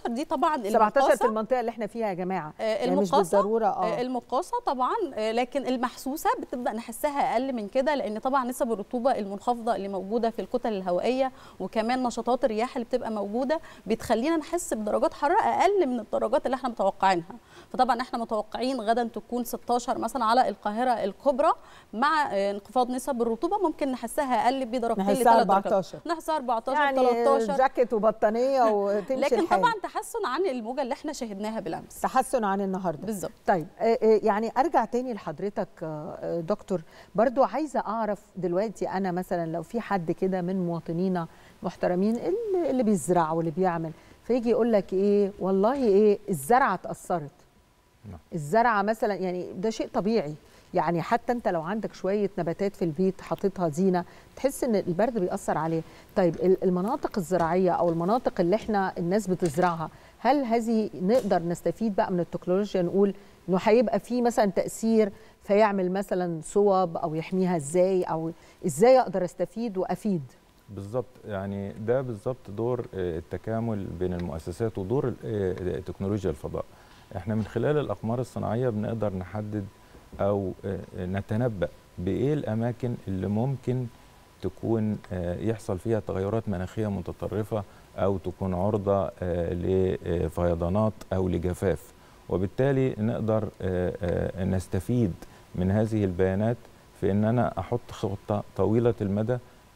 طبعا 17 في المقاصة- المنطقه اللي احنا فيها يا جماعه آه، يعني مش المقاصة بالضروره آه، اه المقاصة طبعا آه، لكن المحسوسة بتبدأ نحسها أقل من كده لأن طبعا نسب الرطوبة المنخفضة اللي موجودة في الكتل الهوائية وكمان نشاطات الرياح اللي بتبقى موجودة بتخلينا نحس بدرجات حرارة أقل من الدرجات اللي احنا متوقعينها فطبعا احنا متوقعين غدا تكون 16 مثلا على القاهرة الكبرى مع آه، انخفاض نسب الرطوبة ممكن نحسها أقل بدرجتين نحسها لثلاث درجات 14. نحسها 14 يعني 13 جاكيت وبطانيه وتمشي لكن الحال. طبعا تحسن عن الموجة اللي احنا شاهدناها بالأمس تحسن عن النهارده بالظبط طيب آه، آه، يعني ارجع تاني لحضرتك آه، آه، دكتور برضو عايزه اعرف دلوقتي انا مثلا لو في حد كده من مواطنينا محترمين اللي, اللي بيزرع واللي بيعمل فيجي يقول لك ايه والله ايه الزرعه اتاثرت الزرعه مثلا يعني ده شيء طبيعي يعني حتى انت لو عندك شويه نباتات في البيت حاططها زينه تحس ان البرد بيأثر عليه طيب ال- المناطق الزراعيه او المناطق اللي احنا الناس بتزرعها هل هذه نقدر نستفيد بقى من التكنولوجيا نقول انه هيبقى في مثلا تأثير فيعمل مثلا صوب او يحميها ازاي او ازاي اقدر استفيد وافيد بالظبط يعني ده بالظبط دور آه، التكامل بين المؤسسات ودور ال- آه، تكنولوجيا الفضاء احنا من خلال الاقمار الصناعيه بنقدر نحدد او آه، نتنبأ بايه الاماكن اللي ممكن تكون آه، يحصل فيها تغيرات مناخيه متطرفه او تكون عرضه آه، لفيضانات او لجفاف وبالتالي نقدر آه، آه، نستفيد من هذه البيانات في ان انا احط خطه طويله المدى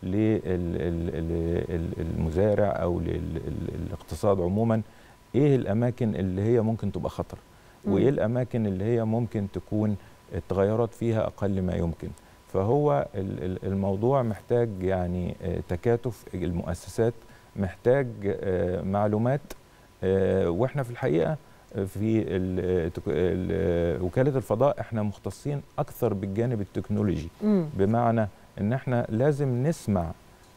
للمزارع او للاقتصاد عموما ايه الاماكن اللي هي ممكن تبقى خطر مم. وايه الاماكن اللي هي ممكن تكون التغيرات فيها اقل ما يمكن فهو ال- ال- الموضوع محتاج يعني آه، تكاتف المؤسسات محتاج آه، معلومات آه، واحنا في الحقيقه في ال- تك- ال- وكاله الفضاء احنا مختصين اكثر بالجانب التكنولوجي مم. بمعنى ان احنا لازم نسمع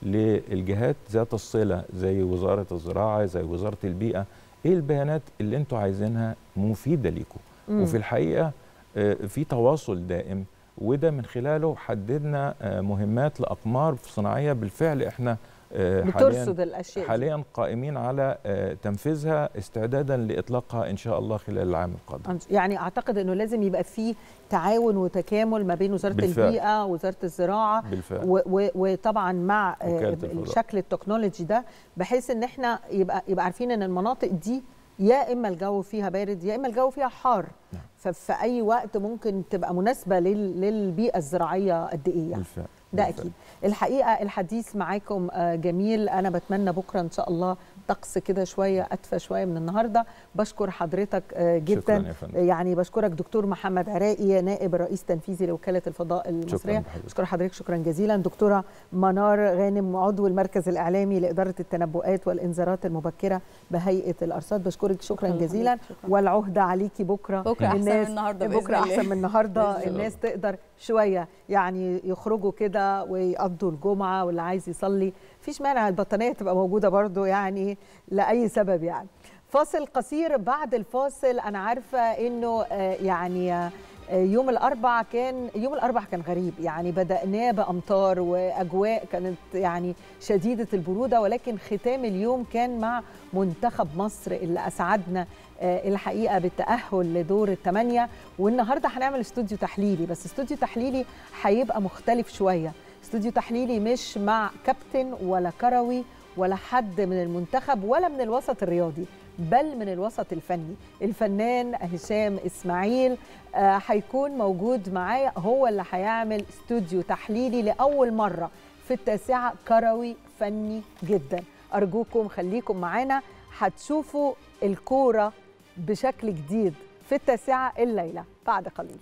للجهات ذات الصله زي وزاره الزراعه زي وزاره البيئه ايه البيانات اللي انتوا عايزينها مفيده ليكم مم. وفي الحقيقه آه، في تواصل دائم وده من خلاله حددنا آه، مهمات لاقمار صناعيه بالفعل احنا آه، بترصد الأشياء دي. حاليا قائمين على آه، تنفيذها استعدادا لاطلاقها ان شاء الله خلال العام القادم يعني اعتقد انه لازم يبقى في تعاون وتكامل ما بين وزاره بالفعل. البيئه وزاره الزراعه بالفعل. و و وطبعا مع آه، وكالة الفضاء. الشكل التكنولوجي ده بحيث ان احنا يبقى يبقى عارفين ان المناطق دي يا اما الجو فيها بارد يا اما الجو فيها حار ففي اي وقت ممكن تبقى مناسبه لل- للبيئه الزراعيه قد ايه يعني بالفعل ده بالفعل. اكيد الحقيقه الحديث معاكم آه، جميل انا بتمنى بكره ان شاء الله طقس كده شويه ادفى شويه من النهارده بشكر حضرتك آه، جدا شكراً يا فندم. يعني بشكرك دكتور محمد عراقي نائب الرئيس التنفيذي لوكاله الفضاء المصريه بحضرتك. بشكر حضرتك شكرا جزيلا دكتوره منار غانم عضو المركز الاعلامي لاداره التنبؤات والانذارات المبكره بهيئه الارصاد بشكرك شكرا شكراً جزيلا حضرتك، شكراً. والعهده عليكي بكره بكرة أحسن من الناس- النهاردة بإذن بكره الله. احسن من النهارده بإذن الله. الناس تقدر شويه يعني يخرجوا كده ويقضوا الجمعه واللي عايز يصلي مفيش مانع البطانيه تبقى موجوده برضو يعني لاي سبب يعني فاصل قصير بعد الفاصل انا عارفه انه آه، يعني آه، يوم الاربع كان يوم الاربع كان غريب يعني بداناه بامطار واجواء كانت يعني شديده البروده ولكن ختام اليوم كان مع منتخب مصر اللي اسعدنا آه، الحقيقه بالتاهل لدور الثمانيه والنهارده هنعمل استوديو تحليلي بس استوديو تحليلي هيبقى مختلف شويه استوديو تحليلي مش مع كابتن ولا كروي ولا حد من المنتخب ولا من الوسط الرياضي بل من الوسط الفني الفنان هشام اسماعيل آه، هيكون موجود معايا هو اللي هيعمل استوديو تحليلي لاول مره في التاسعه كروي فني جدا ارجوكم خليكم معانا هتشوفوا الكوره بشكل جديد في التاسعه الليله بعد قليل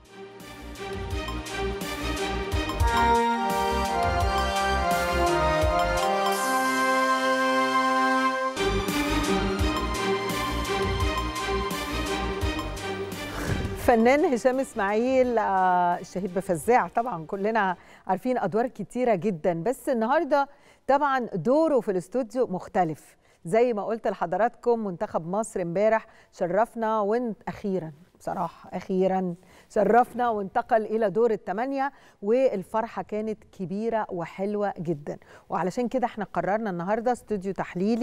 فنان هشام اسماعيل آه، الشهيد بفزاع طبعا كلنا عارفين ادوار كتيره جدا بس النهارده طبعا دوره في الاستوديو مختلف زي ما قلت لحضراتكم منتخب مصر امبارح شرفنا وانت اخيرا بصراحه اخيرا شرفنا وانتقل الى دور الثمانيه والفرحه كانت كبيره وحلوه جدا وعلشان كده احنا قررنا النهارده استوديو تحليلي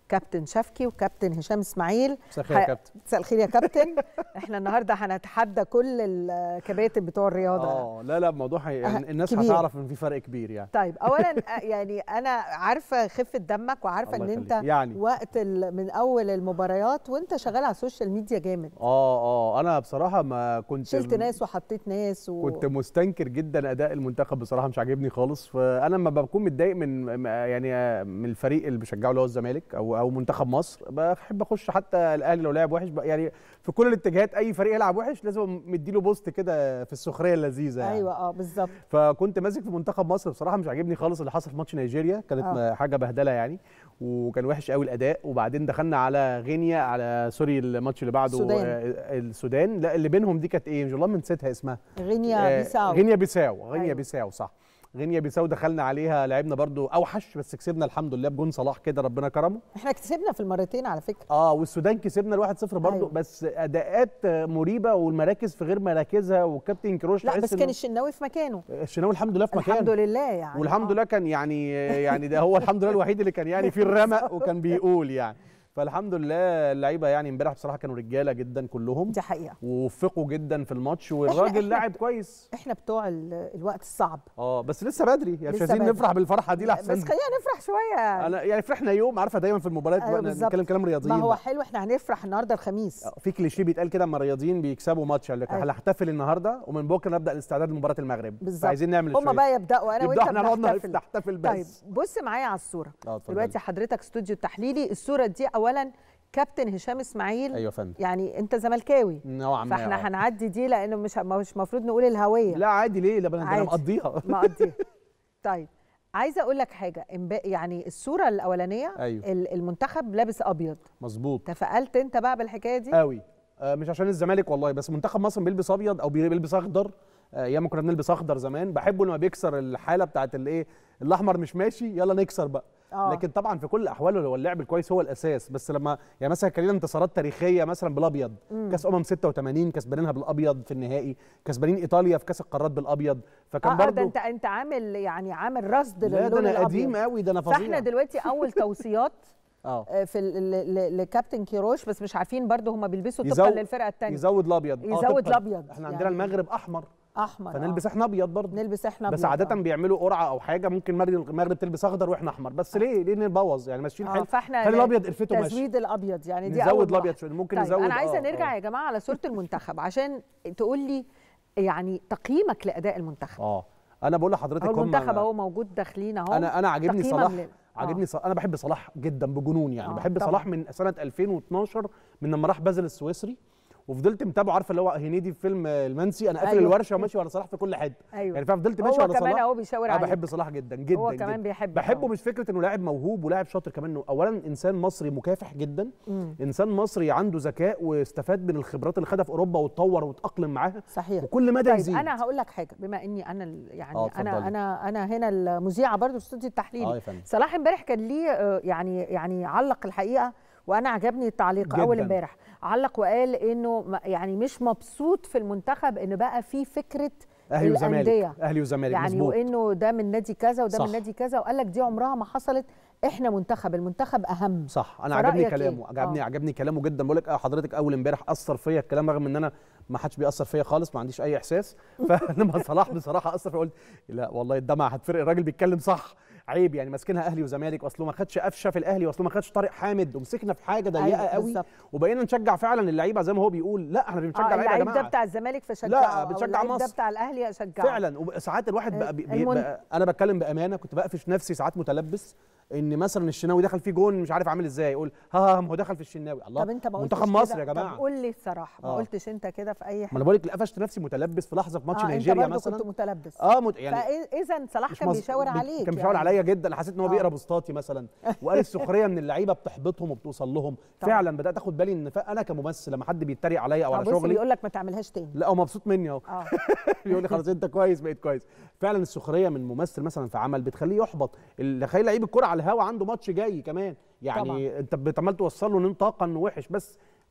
كابتن شفكي وكابتن هشام اسماعيل مساء الخير يا ح- كابتن. مساء الخير يا كابتن احنا النهارده هنتحدى كل الكباتن بتوع الرياضه اه لا لا الموضوع هي... أه، الناس كبير. هتعرف ان في فرق كبير يعني طيب اولا آه، يعني انا عارفه خفه دمك وعارفه الله ان انت يخليك. يعني. وقت ال- من اول المباريات وانت شغال على السوشيال ميديا جامد اه اه انا بصراحه ما كنت شلت ناس وحطيت ناس و... كنت مستنكر جدا اداء المنتخب بصراحه مش عاجبني خالص فانا لما بكون متضايق من يعني من الفريق اللي بشجعه اللي هو الزمالك او او منتخب مصر بحب اخش حتى الاهلي لو لعب وحش بقى يعني في كل الاتجاهات اي فريق يلعب وحش لازم مديله بوست كده في السخريه اللذيذه يعني. ايوه اه بالظبط فكنت ماسك في منتخب مصر بصراحه مش عاجبني خالص اللي حصل في ماتش نيجيريا كانت آه. آه. حاجه بهدله يعني وكان وحش قوي الاداء وبعدين دخلنا على غينيا على سوري الماتش اللي بعده السودان. آه، السودان لا اللي بينهم دي كانت ايه مش والله ما نسيتها اسمها غينيا آه، بيساو غينيا بيساو غينيا أيوة. أيوة. بيساو صح غينيا بيساو دخلنا عليها لعبنا برضو اوحش بس كسبنا الحمد لله بجون صلاح كده ربنا كرمه احنا كسبنا في المرتين على فكره اه والسودان كسبنا ال 1-0 برضو أيوة. أيوة. بس اداءات مريبه والمراكز في غير مراكزها والكابتن كروش لا تحس بس إنه- كان الشناوي في مكانه الشناوي الحمد لله في مكانه الحمد لله يعني والحمد لله كان يعني يعني ده هو الحمد لله الوحيد اللي كان يعني فيه الرمق وكان بيقول يعني فالحمد لله اللعيبه يعني امبارح بصراحه كانوا رجاله جدا كلهم دي حقيقه ووفقوا جدا في الماتش إحنا- والراجل إحنا- لاعب كويس احنا بتوع ال- الوقت الصعب اه بس لسه بدري يعني مش لسه عايزين بدري. نفرح بالفرحه دي بس لحسن خلينا نفرح شويه انا يعني فرحنا يوم عارفه دايما في المباريات أيوة بقى بالظبط. نتكلم كلام رياضيين ما هو بقى. حلو احنا هنفرح النهارده الخميس في كليشيه بيتقال كده اما الرياضيين بيكسبوا ماتش قال لك أيوة. هنحتفل النهارده ومن بكره نبدا الاستعداد لمباراه المغرب بالظبط فعايزين نعمل هما شوية. بقى يبداوا انا وانت يبدأوا احنا نقعد بنحتفل. نحتفل طيب بس بص معايا على الصوره اه اتفضلي. دلوقتي حضرتك استوديو التحليلي الصوره دي اولا كابتن هشام اسماعيل ايوه يا فندم يعني انت زملكاوي نوعا ما فاحنا آه. هنعدي دي لانه مش مش المفروض نقول الهويه لا عادي ليه لا ده انا عادي. مقضيها مقضيها طيب عايزه اقول لك حاجه إمب- يعني الصوره الاولانيه أيوة. ال- المنتخب لابس ابيض مظبوط تفائلت انت بقى بالحكايه دي قوي آه مش عشان الزمالك والله بس منتخب مصر بيلبس ابيض او بيلبس اخضر آه، ايام ما كنا بنلبس اخضر زمان بحبه لما بيكسر الحاله بتاعت الايه الاحمر مش ماشي يلا نكسر بقى آه. لكن طبعا في كل الاحوال هو اللعب الكويس هو الاساس بس لما يعني مثلا كان لنا انتصارات تاريخيه مثلا بالابيض مم. كاس امم 86 كسبانينها بالابيض في النهائي كسبانين ايطاليا في كاس القارات بالابيض فكان اه آه، ده برضو انت انت عامل يعني عامل رصد لا ده للون انا الابيض قديم قوي ده انا فظيع فاحنا دلوقتي اول توصيات اه آه، في ال- ل- ل- لكابتن كيروش بس مش عارفين برضو هم بيلبسوا طبقا يزود- للفرقه الثانيه يزود الابيض آه، يزود طبقاً. الابيض احنا عندنا يعني المغرب احمر احمر فنلبس آه. احنا ابيض برضه نلبس احنا بس أبيض، عاده آه. بيعملوا قرعه او حاجه ممكن المغرب المغرب تلبس اخضر واحنا احمر بس ليه ليه نبوظ يعني ماشيين اه حلو فاحنا خلي ل- الابيض قرفته ماشي تزويد الابيض يعني دي نزود اول الأبيض واحدة. شوية، ممكن طيب نزود- انا عايزه آه، نرجع آه. يا جماعه على صوره المنتخب عشان تقول لي يعني تقييمك لاداء المنتخب اه انا بقول لحضرتك هو هم- المنتخب اهو موجود داخلين اهو انا انا عاجبني تقييماً صلاح لل- عاجبني صلاح انا بحب صلاح جدا بجنون يعني آه، بحب طبعاً. صلاح من سنه 2012 من لما راح بازل السويسري وفضلت متابعه عارفه اللي هو هنيدي في فيلم المنسي انا قافل أيوة. أيوة. الورشه وماشي ورا صلاح في كل حته أيوة. يعني ففضلت هو ماشي ورا كمان صلاح أهو بيشاور انا عليك. بحب صلاح جدا جدا هو جدا كمان بيحبك، بحبه آه. مش فكره انه لاعب موهوب ولاعب شاطر كمان انه اولا انسان مصري مكافح جدا مم. انسان مصري عنده ذكاء واستفاد من الخبرات اللي خدها في اوروبا واتطور وتاقلم معاها صحيح وكل مدى طيب يزيد انا هقول لك حاجه بما اني انا ال- يعني آه، انا اتفضلي. انا انا هنا المذيعه برضو في استوديو التحليلي آه، يا فندم. صلاح امبارح كان ليه آه، يعني يعني علق الحقيقه وانا عجبني التعليق جداً. اول امبارح علق وقال انه ما- يعني مش مبسوط في المنتخب ان بقى في فكره اهلي وزمالك الأندية. اهلي وزمالك يعني مظبوط وانه ده من نادي كذا وده صح. من نادي كذا وقال لك دي عمرها ما حصلت احنا منتخب المنتخب اهم صح انا عجبني فرأيك كلامه إيه؟ عجبني آه. عجبني كلامه جدا بقول لك آه، حضرتك اول امبارح اثر فيا الكلام رغم ان انا ما حدش بيأثر فيا خالص ما عنديش اي احساس فلما صلاح بصراحه اثر فيا قلت لا والله الدمعه هتفرق الراجل بيتكلم صح عيب يعني ماسكينها اهلي وزمالك واصله ما خدش قفشه في الاهلي واصله ما خدش طارق حامد ومسكنا في حاجه ضيقه أيوة، قوي بالظبط. وبقينا نشجع فعلا اللعيبه زي ما هو بيقول لا احنا بنشجع آه لعيبه يا اللعيب ده جماعه بتاع الزمالك فشجعه لا، أو بتشجع اللعيب ده مصر. بتاع الاهلي اشجعه فعلا وساعات الواحد بقى, بي المن- بقى انا بتكلم بامانه كنت بقفش نفسي ساعات متلبس ان مثلا الشناوي دخل فيه جون مش عارف عامل ازاي يقول ها ها ما هو دخل في الشناوي الله طب انت ما قلتش منتخب كده؟ مصر يا جماعه طب قول لي الصراحه ما آه. قلتش انت كده في اي ما حاجه انا بقول لك قفشت نفسي متلبس في لحظه في ماتش آه نيجيريا انت برضه مثلا كنت متلبس اه مت... يعني فاذا صلاح مش كان مظ- بيشاور بي- عليك كان بيشاور يعني. عليا جدا حسيت ان هو آه. بيقرا بوستاتي مثلا وقال السخريه من اللعيبه بتحبطهم وبتوصل لهم طبعا. فعلا بدات اخد بالي ان ف- انا كممثل لما حد بيتريق عليا او آه، على بص شغلي بيقول لك ما تعملهاش تاني لا هو مبسوط مني اهو اه بيقول لي خلاص انت كويس بقيت كويس فعلا السخريه من ممثل مثلا في عمل بتخليه يحبط اللي خلي لعيب الكره على الهوا عنده ماتش جاي كمان يعني طبعاً. انت بتعمل توصل له ان انت طاقه انه وحش بس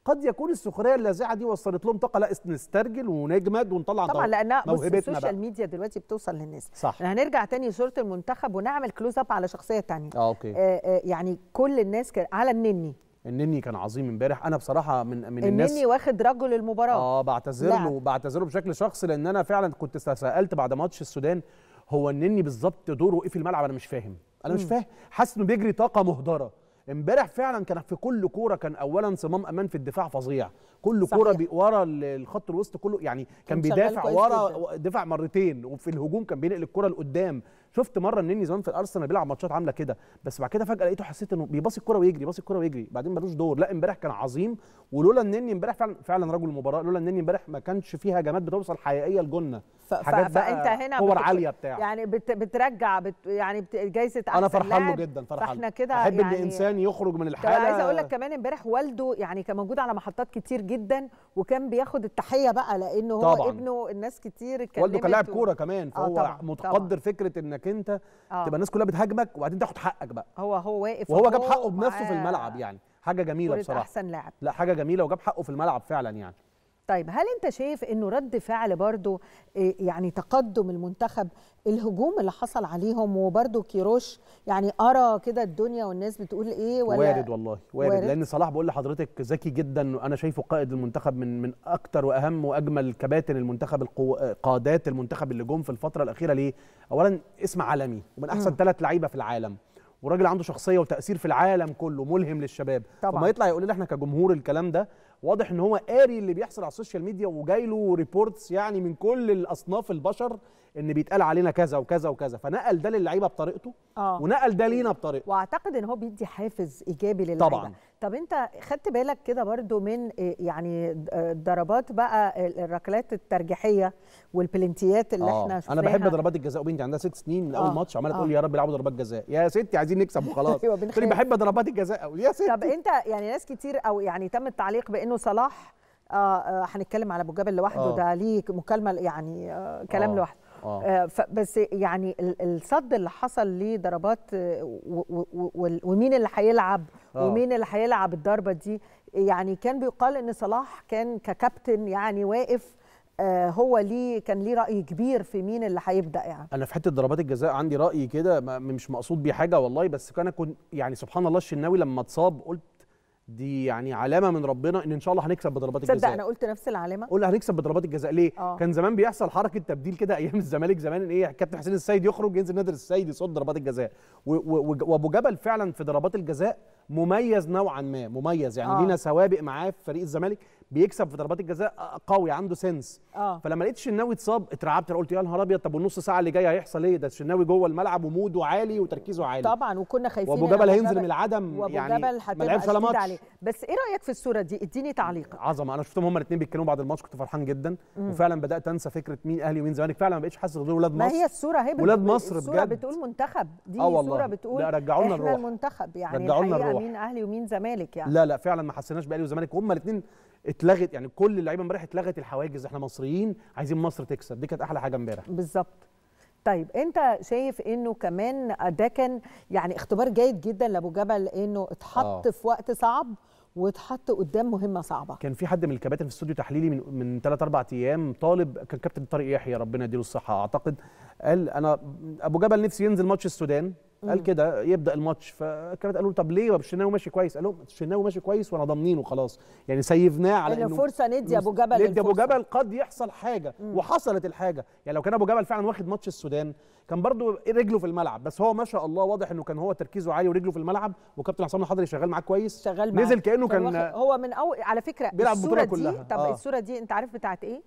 قد يكون السخريه اللاذعه دي وصلت لهم طاقه لا نسترجل ونجمد ونطلع طبعا لانها بص موهبتنا السوشيال بقى ميديا دلوقتي بتوصل للناس صح. احنا هنرجع تاني لصوره المنتخب ونعمل كلوز اب على شخصيه تانية اه اوكي آه آه يعني كل الناس كان على النني النني كان عظيم امبارح انا بصراحه من من الناس النني واخد رجل المباراه اه بعتذر لاعب. له بعتذر له بشكل شخصي لان انا فعلا كنت تساءلت بعد ماتش السودان هو النني بالظبط دوره ايه في الملعب انا مش فاهم انا مش مم. فاهم حاسس انه بيجري طاقه مهدره امبارح فعلا كان في كل كوره كان اولا صمام امان في الدفاع فظيع كل صحيح. كوره بي ورا ال- الخط الوسط كله يعني كان كان شغال بيدافع كويس ورا دفع مرتين وفي الهجوم كان بينقل الكره لقدام شفت مره النني زمان في الارسنال بيلعب ماتشات عامله كده بس بعد كده فجاه لقيته حسيت انه بيباصي الكره ويجري باصي الكره ويجري بعدين ملوش دور لا امبارح كان عظيم ولولا النني امبارح فعلا فعلا رجل المباراه لولا النني امبارح ما كانش فيها هجمات بتوصل حقيقيه لجولنا ف... ف... فانت هنا كور بت- عاليه بتاع يعني بت... بترجع بت... يعني بت... جايزه احسن انا فرحان له لاعب. جدا فرحان فاحنا له. كده احب يعني ان انسان يخرج من طب الحاله عايزه اقول لك كمان امبارح والده يعني كان موجود على محطات كتير جدا وكان بياخد التحيه بقى لانه هو طبعاً. ابنه الناس كتير اتكلمت والده كان لاعب و- كوره كمان آه فهو طبعاً، متقدر فكره انك انت آه. تبقى الناس كلها بتهاجمك وبعدين تاخد حقك بقى هو هو واقف وهو جاب أهو حقه بنفسه في معاه الملعب يعني حاجه جميله كرة بصراحه احسن لاعب لا حاجه جميله وجاب حقه في الملعب فعلا يعني طيب هل انت شايف انه رد فعل برضو إيه، يعني تقدم المنتخب الهجوم اللي حصل عليهم وبرضو كيروش يعني ارى كده الدنيا والناس بتقول ايه ولا وارد والله وارد, وارد؟ لان صلاح بقول لحضرتك ذكي جدا انا شايفه قائد المنتخب من من اكتر واهم واجمل كباتن المنتخب القو... قادات المنتخب اللي جم في الفتره الاخيره ليه اولا اسم عالمي ومن احسن مم. ثلاث لعيبه في العالم وراجل عنده شخصيه وتاثير في العالم كله ملهم للشباب طبعاً. فما يطلع يقول لنا احنا كجمهور الكلام ده واضح ان هو قاري اللي بيحصل على السوشيال ميديا وجاي له ريبورتس يعني من كل الاصناف البشر ان بيتقال علينا كذا وكذا وكذا فنقل ده للعيبه بطريقته اه ونقل ده لينا بطريقته واعتقد ان هو بيدي حافز ايجابي للعيبه طبعاً. طب انت خدت بالك كده برضو من إيه، يعني د- ضربات بقى ال- الركلات الترجيحيه والبلنتيات اللي آه، احنا انا شفناها بحب ضربات الجزاء وبنتي عندها ست سنين من اول آه، ماتش عماله آه. تقول يا رب يلعبوا ضربات جزاء يا ستي عايزين نكسب وخلاص أيوة، قلت لي بنخاف. بحب ضربات الجزاء قوي يا ستي طب انت يعني ناس كتير او يعني تم التعليق بانه صلاح آه، آه، هنتكلم على ابو جبل لوحده آه. ده ليه مكالمه يعني آه، كلام آه، لوحده آه. آه، ف- بس يعني ال- الصد اللي حصل لضربات آه، و- و- و- وال- ومين اللي هيلعب آه. ومين اللي هيلعب الضربه دي يعني كان بيقال ان صلاح كان ككابتن يعني واقف آه، هو ليه كان ليه راي كبير في مين اللي هيبدا يعني انا في حته ضربات الجزاء عندي راي كده ما- مش مقصود بيه حاجه والله بس كان كنت يعني سبحان الله الشناوي لما اتصاب قلت دي يعني علامه من ربنا ان ان شاء الله هنكسب بضربات تصدق الجزاء انا قلت نفس العلامه قلنا هنكسب بضربات الجزاء ليه؟ آه. كان زمان بيحصل حركه تبديل كده ايام الزمالك زمان ان ايه كابتن حسين السيد يخرج ينزل نادر السيد يصد ضربات الجزاء و- و- و- وابو جبل فعلا في ضربات الجزاء مميز نوعا ما مميز يعني آه. لينا سوابق معاه في فريق الزمالك بيكسب في ضربات الجزاء قوي عنده سنس اه فلما لقيت الشناوي اتصاب اترعبت قلت يا نهار ابيض طب والنص ساعه اللي جايه هيحصل ايه ده الشناوي جوه الملعب وموده عالي وتركيزه عالي طبعا وكنا خايفين وابو إن جبل أبو هينزل من العدم وابو يعني جبل ما هتبقى لعبش ولا شديد ماتش عليه بس ايه رايك في الصوره دي اديني تعليق عظمه انا شفتهم هما الاثنين بيتكلموا بعد الماتش كنت فرحان جدا مم. وفعلا بدات انسى فكره مين اهلي ومين زمالك فعلا ما بقتش حاسس غير ولاد ما مصر هي الصوره هي بت- ولاد مصر الصوره بجد بتقول منتخب دي آه والله. صوره بتقول لا، رجعوا لنا احنا الروح. المنتخب يعني رجعوا لنا الحقيقه الروح. مين اهلي ومين زمالك يعني لا لا فعلا ما حسيناش باهلي وزمالك هما الاثنين اتلغت يعني كل اللعيبه امبارح اتلغت الحواجز احنا مصريين عايزين مصر تكسب دي كانت احلى حاجه امبارح بالظبط طيب انت شايف انه كمان ده كان يعني اختبار جيد جدا لابو جبل انه اتحط آه. في وقت صعب واتحط قدام مهمه صعبه كان في حد من الكباتن في استوديو تحليلي من من 3 4 ايام طالب كان كابتن طارق يحيى ربنا يديله الصحه اعتقد قال انا ابو جبل نفسي ينزل ماتش السودان قال مم. كده يبدا الماتش فالكباتن قالوا له طب ليه الشناوي ماشي كويس قال لهم الشناوي ماشي كويس وانا ضامنينه خلاص يعني سيفناه على إنه انه فرصة ندي أبو جبل ندي ابو الفرصة. جبل قد يحصل حاجه مم. وحصلت الحاجه يعني لو كان ابو جبل فعلا واخد ماتش السودان كان برضو رجله في الملعب بس هو ما شاء الله واضح انه كان هو تركيزه عالي ورجله في الملعب وكابتن عصام الحضري شغال معاه كويس شغال معاه. نزل كانه كان واخد- هو من اول على فكره بيلعب الصوره البطولة دي كلها. طب آه. الصوره دي انت عارف بتاعت ايه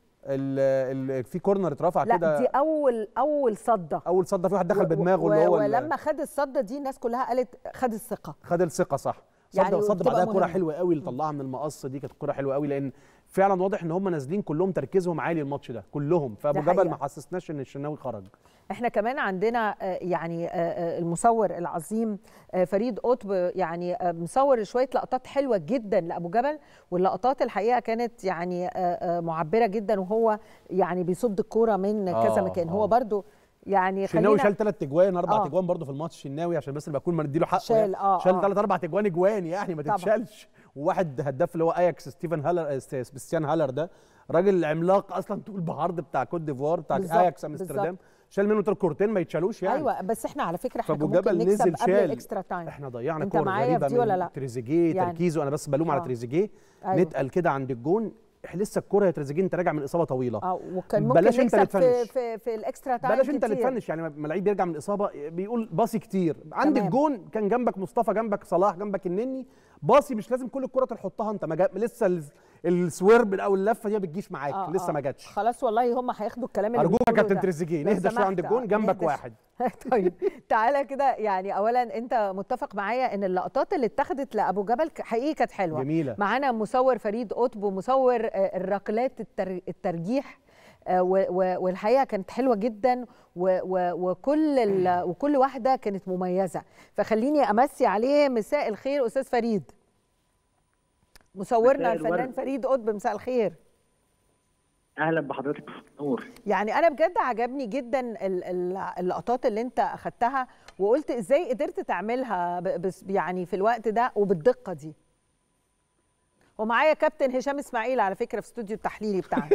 ال ال في كورنر اترفع لا كده دي اول اول صده اول صده في واحد دخل و- بدماغه و- اللي هو ال- ولما خد الصده دي الناس كلها قالت خد الثقه خد الثقه صح صد يعني يعني صد وبتبقى بعدها كوره مهمة. حلوه قوي اللي طلعها من المقص دي كانت كوره حلوه قوي لان فعلا واضح ان هم نازلين كلهم تركيزهم عالي الماتش ده كلهم فابو ده جبل حقيقة. ما حسسناش ان الشناوي خرج احنا كمان عندنا آه، يعني آه، آه، المصور العظيم آه، فريد قطب يعني آه، مصور شويه لقطات حلوه جدا لابو جبل واللقطات الحقيقه كانت يعني آه، آه، معبره جدا وهو يعني بيصد الكوره من كذا آه، مكان آه. هو برضو يعني الشناوي خلينا شال ثلاث اجوان اربع آه. اجوان برضه في الماتش الشناوي عشان بس نبقى نكون نديله حقه شال، يعني. آه، شال آه. ثلاث اربع اجوان اجوان يعني ما طبعاً. تتشالش وواحد هداف اللي هو اياكس ستيفن هالر آه، سبيستيان هالر ده راجل عملاق اصلا طول بعرض بتاع كوت ديفوار بتاع بالظبط، اياكس امستردام بالظبط. شال منه تلات كورتين ما يتشالوش يعني ايوه بس احنا على فكره احنا فابو كان ممكن جبل نكسب نزل قبل شال الاكسترا تايم احنا ضيعنا انت كور معايا غريبه في دي ولا من لا تريزيجيه يعني- تركيزه انا بس بلوم على آه. تريزيجيه أيوة. نتقل كده عند الجون لسه الكوره يا تريزيجيه انت راجع من اصابه طويله اه وكان ممكن بلاش انت نكسب اللي في تفنش في, في الاكسترا تايم بلاش انت اللي كتير. تفنش يعني لما لعيب بيرجع من الاصابه بيقول باصي كتير عند تمام. الجون كان جنبك مصطفى جنبك صلاح جنبك النني باصي مش لازم كل الكره تحطها انت ما جا... لسه ال- السويرب او اللفه دي ما بتجيش معاك آه، لسه آه. ما جاتش خلاص والله هم هياخدوا الكلام اللي ارجوك يا بتقوله كابتن ده. تريزيجيه لو نهدى شويه عند سمحت، الجون آه، جنبك نهدى واحد طيب تعالى كده يعني اولا انت متفق معايا ان اللقطات اللي اتخذت لابو جبل ك- حقيقي كانت حلوه جميلة. معانا مصور فريد قطب ومصور آه، الركلات التر... الترجيح آه، و- و- والحقيقه كانت حلوه جدا و... و... وكل ال... وكل واحده كانت مميزه فخليني امسي عليه مساء الخير استاذ فريد مصورنا مساء الفنان الورد. فريد قطب مساء الخير اهلا بحضرتك نور يعني انا بجد عجبني جدا ال- ال- اللقطات اللي انت اخدتها وقلت ازاي قدرت تعملها ب- بس يعني في الوقت ده وبالدقه دي ومعايا كابتن هشام اسماعيل على فكره في استوديو التحليلي بتاعنا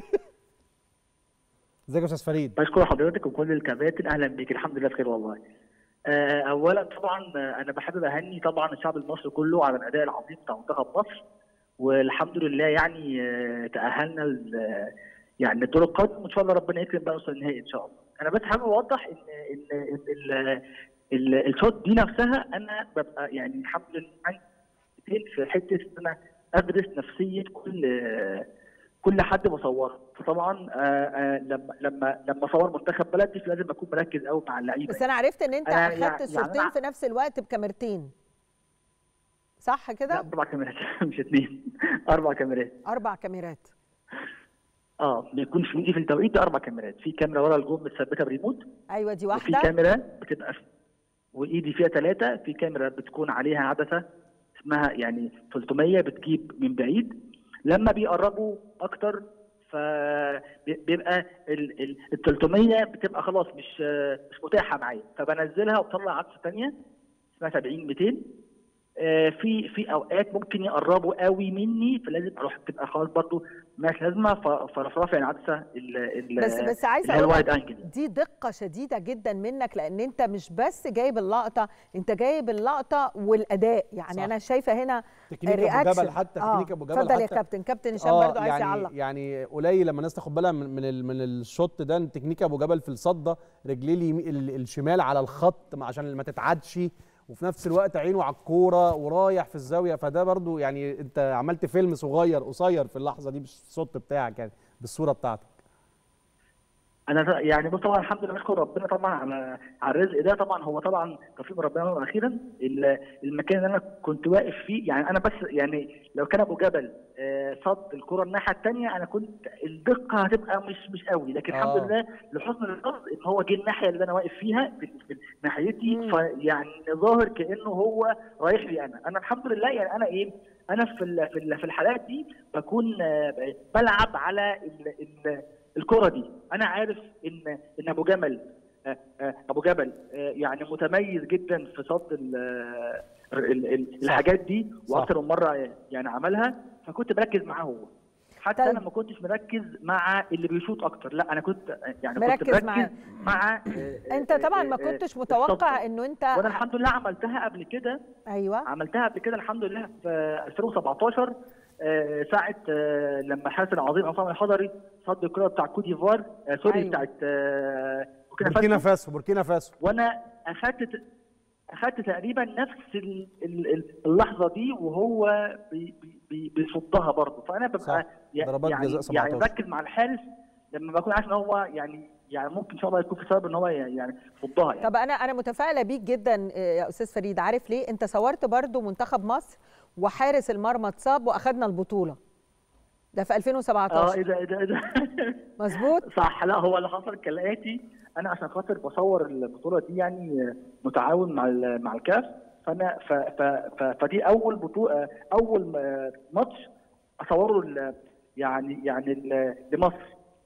ازيك يا استاذ فريد بشكر حضرتك وكل الكباتن اهلا بيك الحمد لله بخير والله آه، اولا طبعا آه، انا بحب اهني طبعا الشعب المصري كله على الاداء العظيم بتاع منتخب مصر والحمد لله يعني آه، تاهلنا ل- يعني الدور القادم وان شاء الله ربنا يكرم بقى نوصل النهائي ان شاء الله انا بس حابب اوضح ان ان إن ال- ال- الشوط دي نفسها انا ببقى يعني الحمد لله عندي في حته ان انا ادرس نفسيه كل آه، كل حد بصوره فطبعا آه، آه، لما لما لما اصور منتخب بلدي فلازم اكون مركز قوي مع اللعيبه بس انا عرفت ان انت أنا يعني- اخدت يعني الصورتين أنا- في نفس الوقت بكاميرتين صح لا كده اربع كاميرات مش اثنين اربع كاميرات اربع كاميرات اه بيكون في ايدي في التوقيت ده اربع كاميرات في كاميرا ورا الجون متثبته بريموت ايوه دي وفي واحده كاميرا بتبقى في وايدي فيها ثلاثه في كاميرا بتكون عليها عدسه اسمها يعني 300 بتجيب من بعيد لما بيقربوا اكتر فبيبقى ال ال 300 بتبقى خلاص مش آه، مش متاحه معايا فبنزلها وبطلع عدسه ثانيه اسمها 70 200 آه، في في اوقات ممكن يقربوا قوي مني فلازم اروح تبقى خلاص برضو مالهاش لازمه ف- فاروح رافع العدسه ال ال بس بس عايزه اللي هي اقول الوايد لك انجل دي دقه شديده جدا منك لان انت مش بس جايب اللقطه انت جايب اللقطه والاداء يعني صح. انا شايفه هنا تكنيك ابو الرياكشن. جبل حتى آه، تكنيك ابو جبل اتفضل يا حتى. كابتن كابتن هشام آه، برضو عايز يعني يعلق يعني قليل لما الناس تاخد بالها من من ال- من الشوت ده إن تكنيك ابو جبل في الصده رجليه اليمين- ال- الشمال على الخط ما- عشان ما تتعدش وفي نفس الوقت عينه على الكوره ورايح في الزاويه فده برضو يعني انت عملت فيلم صغير قصير في اللحظه دي بالصوت بتاعك يعني بالصوره بتاعتك انا ط- يعني بص طبعا الحمد لله بشكر ربنا طبعا على على الرزق ده طبعا هو طبعا توفيق من ربنا واخيرا ال- المكان اللي انا كنت واقف فيه يعني انا بس يعني لو كان ابو جبل آه، صد الكره الناحيه الثانيه انا كنت الدقه هتبقى مش مش قوي لكن آه. الحمد لله لحسن الحظ ان هو جه الناحيه اللي انا واقف فيها في في ناحيتي فيعني ظاهر كانه هو رايح لي انا انا الحمد لله يعني انا ايه انا في ال- في ال- في الحالات دي بكون آه، بلعب على ال- ال- الكره دي انا عارف ان ان ابو جمل آه، آه، ابو جبل آه، يعني متميز جدا في صد ال- ال- ال- الحاجات دي صح. واكتر من مره يعني عملها فكنت بركز معاه هو حتى انا ما كنتش مركز مع اللي بيشوط اكتر لا انا كنت يعني كنت مركز مركز معاه. مع انت طبعا ما كنتش متوقع انه انت وانا الحمد لله عملتها قبل كده ايوه عملتها قبل كده الحمد لله في 2017 آه، ساعه آه، لما الحارس العظيم عصام الحضري صد الكره بتاع كوت ديفوار آه، سوري أيوة. بتاعت آه، بوركينا فاسو بوركينا فاسو وانا اخدت اخدت تقريبا نفس ال- ال- ال- اللحظه دي وهو بي- بي- بي- بيصدها برضه فانا ببقى صح. يع- ضربات يعني جزاء يعني 17. بركز مع الحارس لما بكون عارف ان هو يعني يعني ممكن ان شاء الله يكون في سبب ان هو يعني يصدها يعني طب انا انا متفائله بيك جدا آه، يا استاذ فريد عارف ليه انت صورت برضو منتخب مصر وحارس المرمى اتصاب واخدنا البطوله ده في 2017 اه ايه ده ايه ده ايه ده مظبوط صح لا هو اللي حصل كالاتي انا عشان خاطر بصور البطوله دي يعني متعاون مع ال- مع الكاف فانا ف ف ف فدي اول بطوله اول م- ماتش اصوره ال- يعني يعني ال- لمصر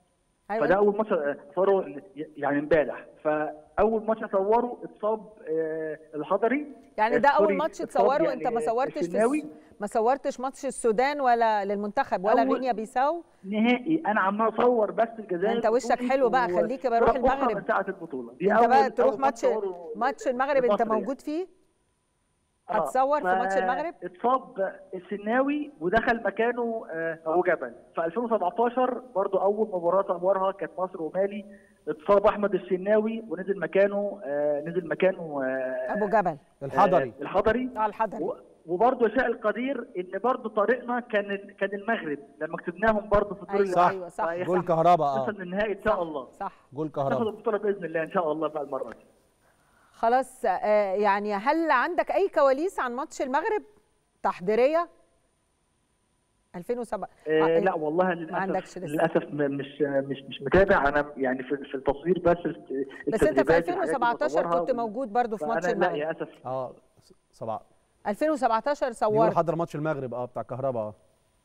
أيوة. فده اول ماتش صوره يعني امبارح فاول ماتش اصوره اتصاب آه، الحضري يعني آه، ده اول سوري، ماتش اتصاب تصوره يعني انت ما صورتش في الشناوي. الس- ما صورتش ماتش السودان ولا للمنتخب ولا أول- غينيا بيساو نهائي انا عمال اصور بس الجزائر انت وشك بطولي حلو بقى و- خليك بقى روح وصورة أخرى المغرب من ساعه البطوله دي انت أول- بقى تروح أول ماتش أصوره ماتش المغرب انت لمصر يعني. موجود فيه آه، هتصور في ماتش ف- المغرب اتصاب السناوي ودخل مكانه آه، ابو جبل في 2017 برضو اول مباراه صورها كانت مصر ومالي اتصاب احمد الشناوي ونزل مكانه آه، نزل مكانه آه، ابو جبل الحضري آه، الحضري اه الحضري و- وبرضه شاء القدير ان برضه طريقنا كان كان المغرب لما كسبناهم برضه في الدور أيوة، اللي صح. أيوة، صح. فإحنا جول كهربا اه نوصل للنهائي ان شاء الله صح جول ناخد كهربا البطوله باذن الله ان شاء الله بقى المره دي خلاص آه، يعني هل عندك اي كواليس عن ماتش المغرب تحضيريه 2007 آه لا والله للاسف عندكش لسه. للاسف م- مش مش مش متابع انا يعني في, في التصوير بس الت- بس انت في التدريبات والحاجات دي 2017 بصورها كنت و- موجود برضو في ماتش فأنا لا المغرب يا اسف اه سبعة 2017 بيقول صورت حضر ماتش المغرب اه بتاع كهربا اه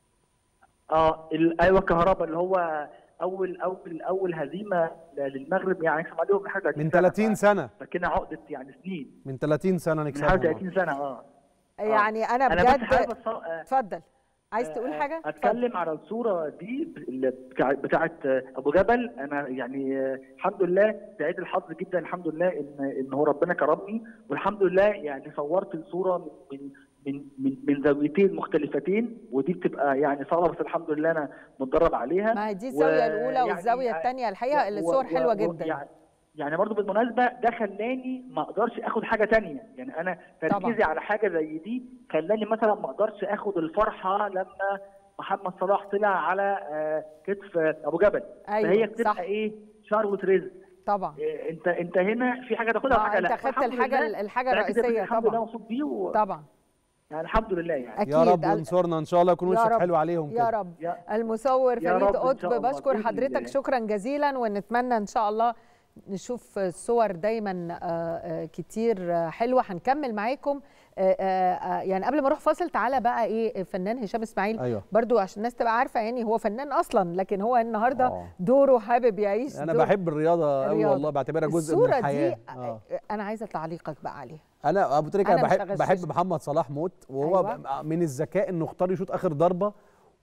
اه ال- ايوه كهربا اللي هو اول اول اول هزيمه للمغرب يعني نكسب عليهم من حاجه من 30 سنه فكنا عقده يعني سنين من 30 سنه من حوالي نكسبهم 30 سنه اه يعني انا أنا بس بجد حابب أتص- آه، اتفضل عايز تقول حاجه اتكلم على الصوره دي اللي بتاع- بتاعه ابو جبل انا يعني آه، الحمد لله سعيد الحظ جدا الحمد لله ان ان هو ربنا كرمني والحمد لله يعني صورت الصوره من من من من زاويتين مختلفتين ودي بتبقى يعني صعبه بس الحمد لله انا متدرب عليها ما هي دي الزاويه الاولى ويعني- والزاويه الثانيه الحقيقه و- الصور و- حلوه و- جدا يعني يعني برضه بالمناسبه ده خلاني ما اقدرش اخد حاجه تانية يعني انا تركيزي طبعاً. على حاجه زي دي خلاني مثلا ما اقدرش اخد الفرحه لما محمد صلاح طلع على آه، كتف ابو جبل أيوة، فهي بتبقى صح. ايه شروه رزق طبعا إيه، انت انت هنا في حاجه تاخدها آه، وحاجه انت لا خدت فالحمد الحاجه لله الحاجه ده كده الرئيسيه الحمد لله طبعا مبسوط بيه و... طبعا يعني الحمد لله يعني أكيد. يا رب ال- وانصرنا ان شاء الله يكون يا وشك رب. حلو عليهم يا كده رب يا- المصور يا فريد رب إن شاء قطب الله، بشكر بإذن حضرتك الله. شكرا جزيلا ونتمنى ان شاء الله نشوف صور دايما آه، آه، كتير آه، حلوه هنكمل معاكم آه، آه، آه، يعني قبل ما اروح فاصل تعالى بقى ايه فنان هشام اسماعيل أيوة. برضو عشان الناس تبقى عارفه يعني هو فنان اصلا لكن هو النهارده آه. دوره حابب يعيش انا دور بحب الرياضه قوي الرياضة. والله بعتبرها جزء من الصورة الحياه دي آه. انا عايزه تعليقك بقى عليها انا ابو تريكه أنا انا مش بحب هغششك. بحب محمد صلاح موت وهو أيوة. أيوة. من الذكاء انه اختار يشوط اخر ضربه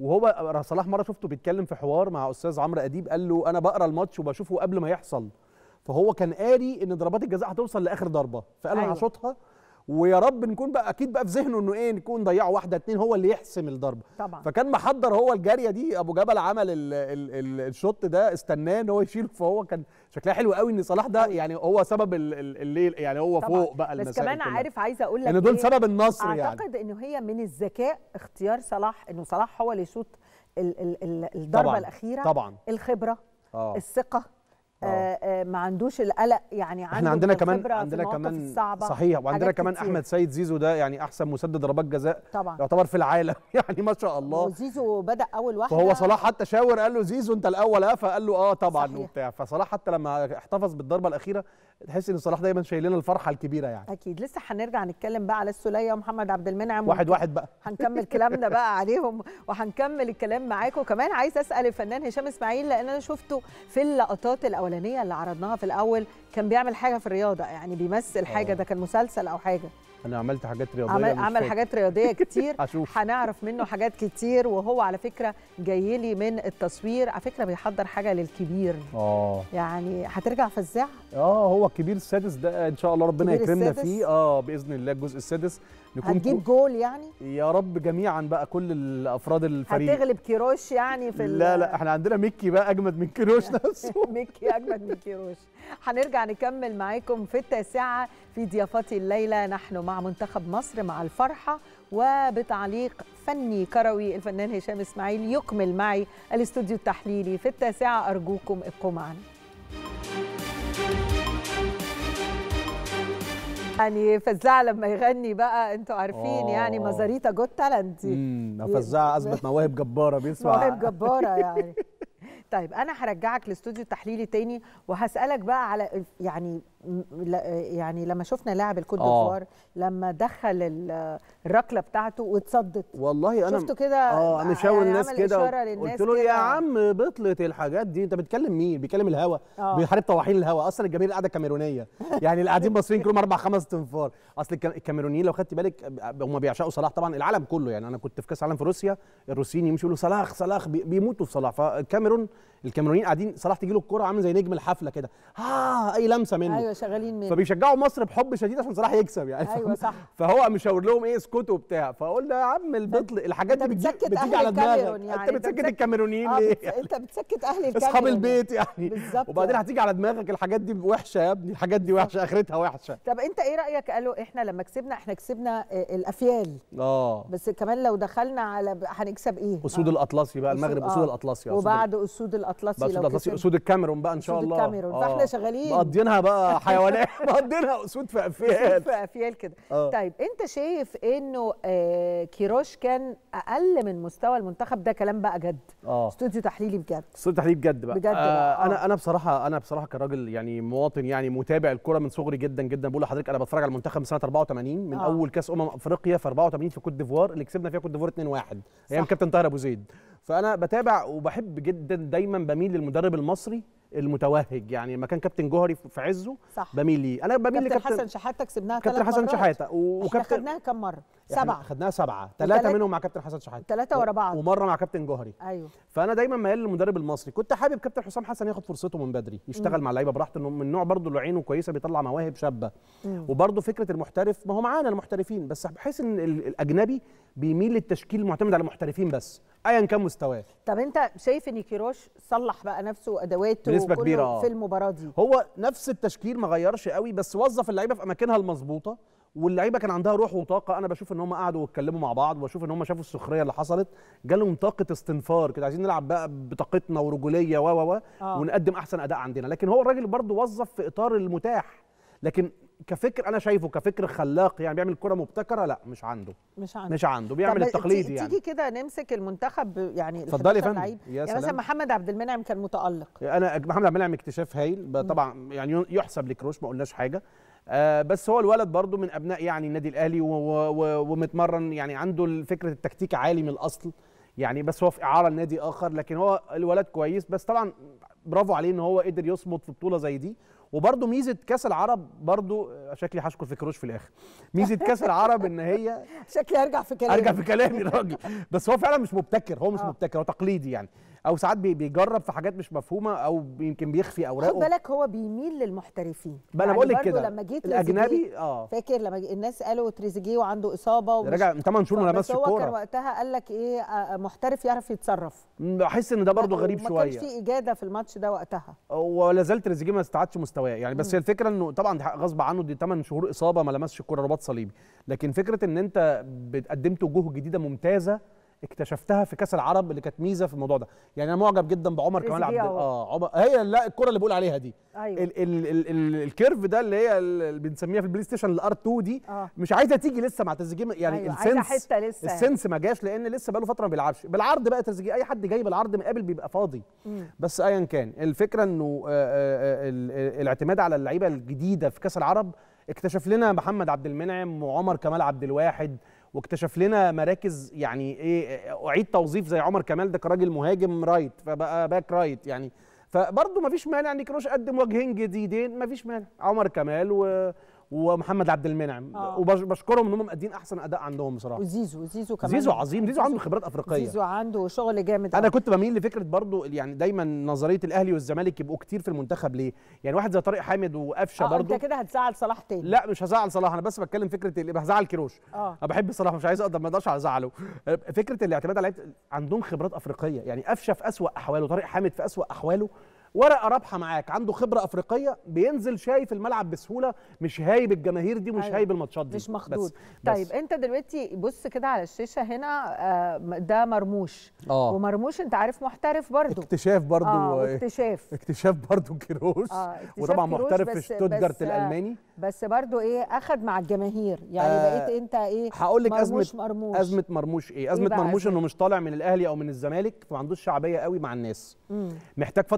وهو صلاح مره شفته بيتكلم في حوار مع استاذ عمرو اديب قال له انا بقرا الماتش وبشوفه قبل ما يحصل فهو كان قاري ان ضربات الجزاء هتوصل لاخر ضربه فقال أيوة. انا هشوطها ويا رب نكون بقى اكيد بقى في ذهنه انه ايه نكون ضيعوا واحده اتنين هو اللي يحسم الضربه طبعا فكان محضر هو الجاريه دي ابو جبل عمل ال ال ال الشوط ده استناه ان هو يشيله فهو كان شكلها حلو قوي ان صلاح ده يعني هو سبب ال- ال- الليل يعني هو طبعاً. فوق بقى بس المسائل كمان كلها. عارف عايزه اقول لك ان دول إيه؟ سبب النصر يعني اعتقد انه هي من الذكاء اختيار صلاح انه صلاح هو اللي يشوط ال- ال- ال- الضربه طبعاً، الاخيره طبعاً. الخبره اه الثقه آه آه ما عندوش القلق يعني عنده احنا عندنا من كمان الخبرة في عندنا المواقف كمان الصعبة صحيح وعندنا حاجات كمان كتير. احمد سيد زيزو ده يعني احسن مسدد ضربات جزاء طبعا يعتبر في العالم يعني ما شاء الله وزيزو بدا اول واحده فهو صلاح حتى شاور قال له زيزو انت الاول اه فقال له اه طبعا صحيح. وبتاع فصلاح حتى لما احتفظ بالضربه الاخيره تحس ان صلاح دايما شايل لنا الفرحه الكبيره يعني اكيد لسه هنرجع نتكلم بقى على السوليه ومحمد عبد المنعم واحد ونك- واحد بقى هنكمل كلامنا بقى عليهم وهنكمل الكلام معاكم كمان عايز اسال الفنان هشام اسماعيل لان انا شفته في اللقطات الاولانيه اللي عرضناها في الاول كان بيعمل حاجه في الرياضه يعني بيمثل حاجه آه. ده كان مسلسل او حاجه انا عملت حاجات رياضيه عمل مش عمل فاكر. حاجات رياضيه كتير هشوف هنعرف منه حاجات كتير وهو على فكره جاي لي من التصوير على فكره بيحضر حاجه للكبير اه يعني هترجع فزاع اه هو الكبير السادس ده ان شاء الله ربنا الكبير يكرمنا السادس؟ فيه اه باذن الله الجزء السادس نكون هتجيب جول يعني يا رب جميعا بقى كل الافراد الفريق هتغلب كيروش يعني في ال- لا لا احنا عندنا ميكي بقى اجمد من كيروش نفسه ميكي اجمد من كيروش هنرجع نكمل معاكم في التاسعه في ضيافتي الليله نحن مع منتخب مصر مع الفرحه وبتعليق فني كروي الفنان هشام اسماعيل يكمل معي الاستوديو التحليلي في التاسعه ارجوكم ابقوا معنا يعني فزاع لما يغني بقى انتوا عارفين يعني آه. مزاريتا جوت تالنت امم فزاع اثبت مواهب جباره بيسمع مواهب جباره يعني طيب انا هرجعك لاستوديو التحليلي تاني وهسالك بقى على يعني م- لا- يعني لما شفنا لاعب الكوت آه. ديفوار لما دخل ال- الركله بتاعته واتصدت والله انا شفته كده اه انا شاور يعني الناس عمل كده إشارة للناس قلت له يا كده. عم بطلت الحاجات دي انت بتكلم مين بيكلم الهوا آه. بيحارب طواحين الهوا اصلا الجماهير قاعده كاميرونيه يعني اللي قاعدين مصريين كلهم اربع خمس تنفار اصل الك- الكاميرونيين لو خدت بالك هم بيعشقوا صلاح طبعا العالم كله يعني انا كنت في كاس العالم في روسيا الروسيين يمشوا يقولوا صلاح صلاح بي- بيموتوا في صلاح فالكاميرون الكاميرونيين قاعدين صلاح تجي له الكوره عامل زي نجم الحفله كده ها اي لمسه منه ايوه شغالين منه فبيشجعوا مصر بحب شديد عشان صلاح يكسب يعني ايوه صح فهو مشاور لهم ايه اسكتوا وبتاع فقلنا يا عم البطل الحاجات دي بتجي, بتسكت بتيجي أهل على دماغك الكاميرون يعني، انت أنت بتسكت بتسكت- الكاميرونيين آه، ليه بت- انت بتسكت اهل الكاميرون اصحاب البيت يعني بالظبط وبعدين يعني. هتيجي على دماغك الحاجات دي وحشه يا ابني الحاجات دي وحشه اخرتها وحشه طب انت ايه رايك قالوا احنا لما كسبنا احنا كسبنا آه، الافيال اه بس كمان لو دخلنا على ب- هنكسب ايه اسود آه. الاطلسي بقى المغرب اسود آه. الاطلسي وبعد اسود الاطلسي بقى اسود لو الاطلسي كسبنا- اسود الكاميرون بقى ان شاء أسود الله الكاميرون. فإحنا شغالين. مقضينها بقى حيوانات مقضينها اسود في أسود افيال في افيال كده آه. طيب انت شايف انه آه كيروش كان اقل من مستوى المنتخب ده كلام بقى جد اه استوديو تحليلي بجد صوت تحليل بجد بقى بجد بقى، آه آه. انا انا بصراحه انا بصراحه كراجل يعني مواطن يعني متابع الكره من صغري جدا جدا بقول لحضرتك انا بتفرج على المنتخب من سنه 84 من آه. آه. اول كاس امم افريقيا في 84 في كوت ديفوار اللي كسبنا فيها كوت ديفوار 2-1 ايام كابتن طاهر ابو زيد فانا بتابع وبحب جدا دايما بميل للمدرب المصري المتوهج يعني لما كان كابتن جوهري في عزه صح بميل ليه انا بميل كابتن لكابتن حسن شحاته كسبناها كابتن ثلاث حسن مرات. شحاته احنا وكابتن خدناها كم مره إحنا سبعه خدناها سبعه ثلاثه وتلات- منهم مع كابتن حسن شحاته ثلاثه ورا بعض ومره مع كابتن جوهري ايوه فانا دايما ميال للمدرب المصري كنت حابب كابتن حسام حسن ياخد فرصته من بدري يشتغل مم. مع اللعيبه براحته انه من نوع برضه اللي عينه كويسه بيطلع مواهب شابه مم. وبرضه فكره المحترف ما هو معانا المحترفين بس بحس ان ال- الاجنبي بيميل للتشكيل المعتمد على المحترفين بس ايا كان مستواه طب انت شايف ان كيروش صلح بقى نفسه وادواته بنسبة وكله كبيرة، آه. في المباراه دي هو نفس التشكيل ما غيرش قوي بس وظف اللعيبه في اماكنها المظبوطه واللعيبه كان عندها روح وطاقه انا بشوف ان هم قعدوا واتكلموا مع بعض وبشوف ان هم شافوا السخريه اللي حصلت جالهم طاقه استنفار كده عايزين نلعب بقى بطاقتنا ورجوليه و و و آه. ونقدم احسن اداء عندنا لكن هو الراجل برضه وظف في اطار المتاح لكن كفكر انا شايفه كفكر خلاق يعني بيعمل كره مبتكره لا مش عنده مش عنده مش عنده بيعمل طب التقليدي تي- يعني تيجي كده نمسك المنتخب يعني ال اتفضلي يا 11 فندم. لعيب. يا يعني مثلا سلام. محمد عبد المنعم كان متالق انا محمد عبد المنعم اكتشاف هايل ب- طبعا يعني يحسب لكروش ما قلناش حاجه آه بس هو الولد برضو من ابناء يعني النادي الاهلي و- و- و- ومتمرن يعني عنده فكره التكتيك عالي من الاصل يعني بس هو في اعاره لنادي اخر لكن هو الولد كويس بس طبعا برافو عليه ان هو قدر يصمد في بطوله زي دي وبرضه ميزه كاس العرب برضه آه، شكلي هشكر في كروش في الاخر ميزه كاس العرب ان هي شكلي ارجع في كلامي ارجع في كلامي راجل بس هو فعلا مش مبتكر هو مش آه. مبتكر هو تقليدي يعني او ساعات بي- بيجرب في حاجات مش مفهومه او يمكن بيخفي خد اوراقه بالك هو بيميل للمحترفين بقى أنا بقول لك برضو كده، لما جيت الأجنبي، آه. فاكر لما جي- الناس قالوا تريزيجيه وعنده اصابه ومش- راجع من 8 شهور ما بس لمسش هو كان الكوره وقتها قال لك ايه آه، محترف يعرف يتصرف بحس ان ده برضه غريب ما شويه كانش في اجاده في الماتش ده وقتها ولا زال تريزيجيه ما استعادش مستواه يعني بس مم. هي الفكره انه طبعا ده غصب عنه دي 8 شهور اصابه ما لمسش الكوره رباط صليبي لكن فكره ان انت قدمت وجوه جديده ممتازه اكتشفتها في كاس العرب اللي كانت ميزه في الموضوع ده يعني انا معجب جدا بعمر كمال عبد تريزيجيه أهو. اه عمر هي لا الكره اللي بقول عليها دي ايوه ال ال ال ال الكيرف ده اللي هي اللي بنسميها في البلاي ستيشن الار 2 دي آه. مش عايزه تيجي لسه مع تريزيجيه يعني أيوة، عايزة السنس حتة لسه. السنس ما جاش لان لسه بقاله فتره ما بيلعبش بالعرض بقى تريزيجيه اي حد جاي بالعرض مقابل بيبقى فاضي مم. بس ايا كان الفكره انه آه، آه، ال- ال- الاعتماد على اللعيبه الجديده في كاس العرب اكتشف لنا محمد عبد المنعم وعمر كمال عبد الواحد واكتشف لنا مراكز يعني ايه اعيد توظيف زي عمر كمال ده كراجل مهاجم رايت فبقى باك رايت يعني فبرضه مفيش مانع ان كروش قدم وجهين جديدين مفيش مانع عمر كمال و ومحمد عبد المنعم آه. وبشكرهم ان هم مقدمين احسن اداء عندهم بصراحه وزيزو زيزو كمان زيزو عظيم زيزو عنده خبرات افريقيه زيزو عنده شغل جامد انا أوي. كنت بميل لفكره برضو يعني دايما نظريه الاهلي والزمالك يبقوا كتير في المنتخب ليه يعني واحد زي طارق حامد وقفشه اه برضو انت كده هتزعل صلاح تاني لا مش هزعل صلاح انا بس بتكلم فكره اللي هزعل كيروش اه انا بحب صلاح مش عايز اقدر ما اقدرش ازعله فكره الاعتماد على لعيبة- عندهم خبرات افريقيه يعني قفشه في اسوا احواله طارق حامد في اسوا احواله ورقه رابحه معاك عنده خبره افريقيه بينزل شايف الملعب بسهوله مش هايب الجماهير دي ومش أيوة. هايب الماتشات دي مش مخضوض بس طيب بس. انت دلوقتي بص كده على الشاشه هنا آه، ده مرموش آه. ومرموش انت عارف محترف برضو اكتشاف برضو اه واكتشاف اكتشاف برضو كيروش اه اكتشاف وطبعا كيروش محترف في بس- شتوتجارت بس- الالماني بس برضو ايه اخد مع الجماهير يعني آه، بقيت انت ايه هقول لك ازمه مرموش مرموش ازمه مرموش ايه ازمه بقى مرموش أزمة؟ انه مش طالع من الاهلي او من الزمالك فما عندوش شعبيه قوي مع الناس مم. محتاج فتره طويله زي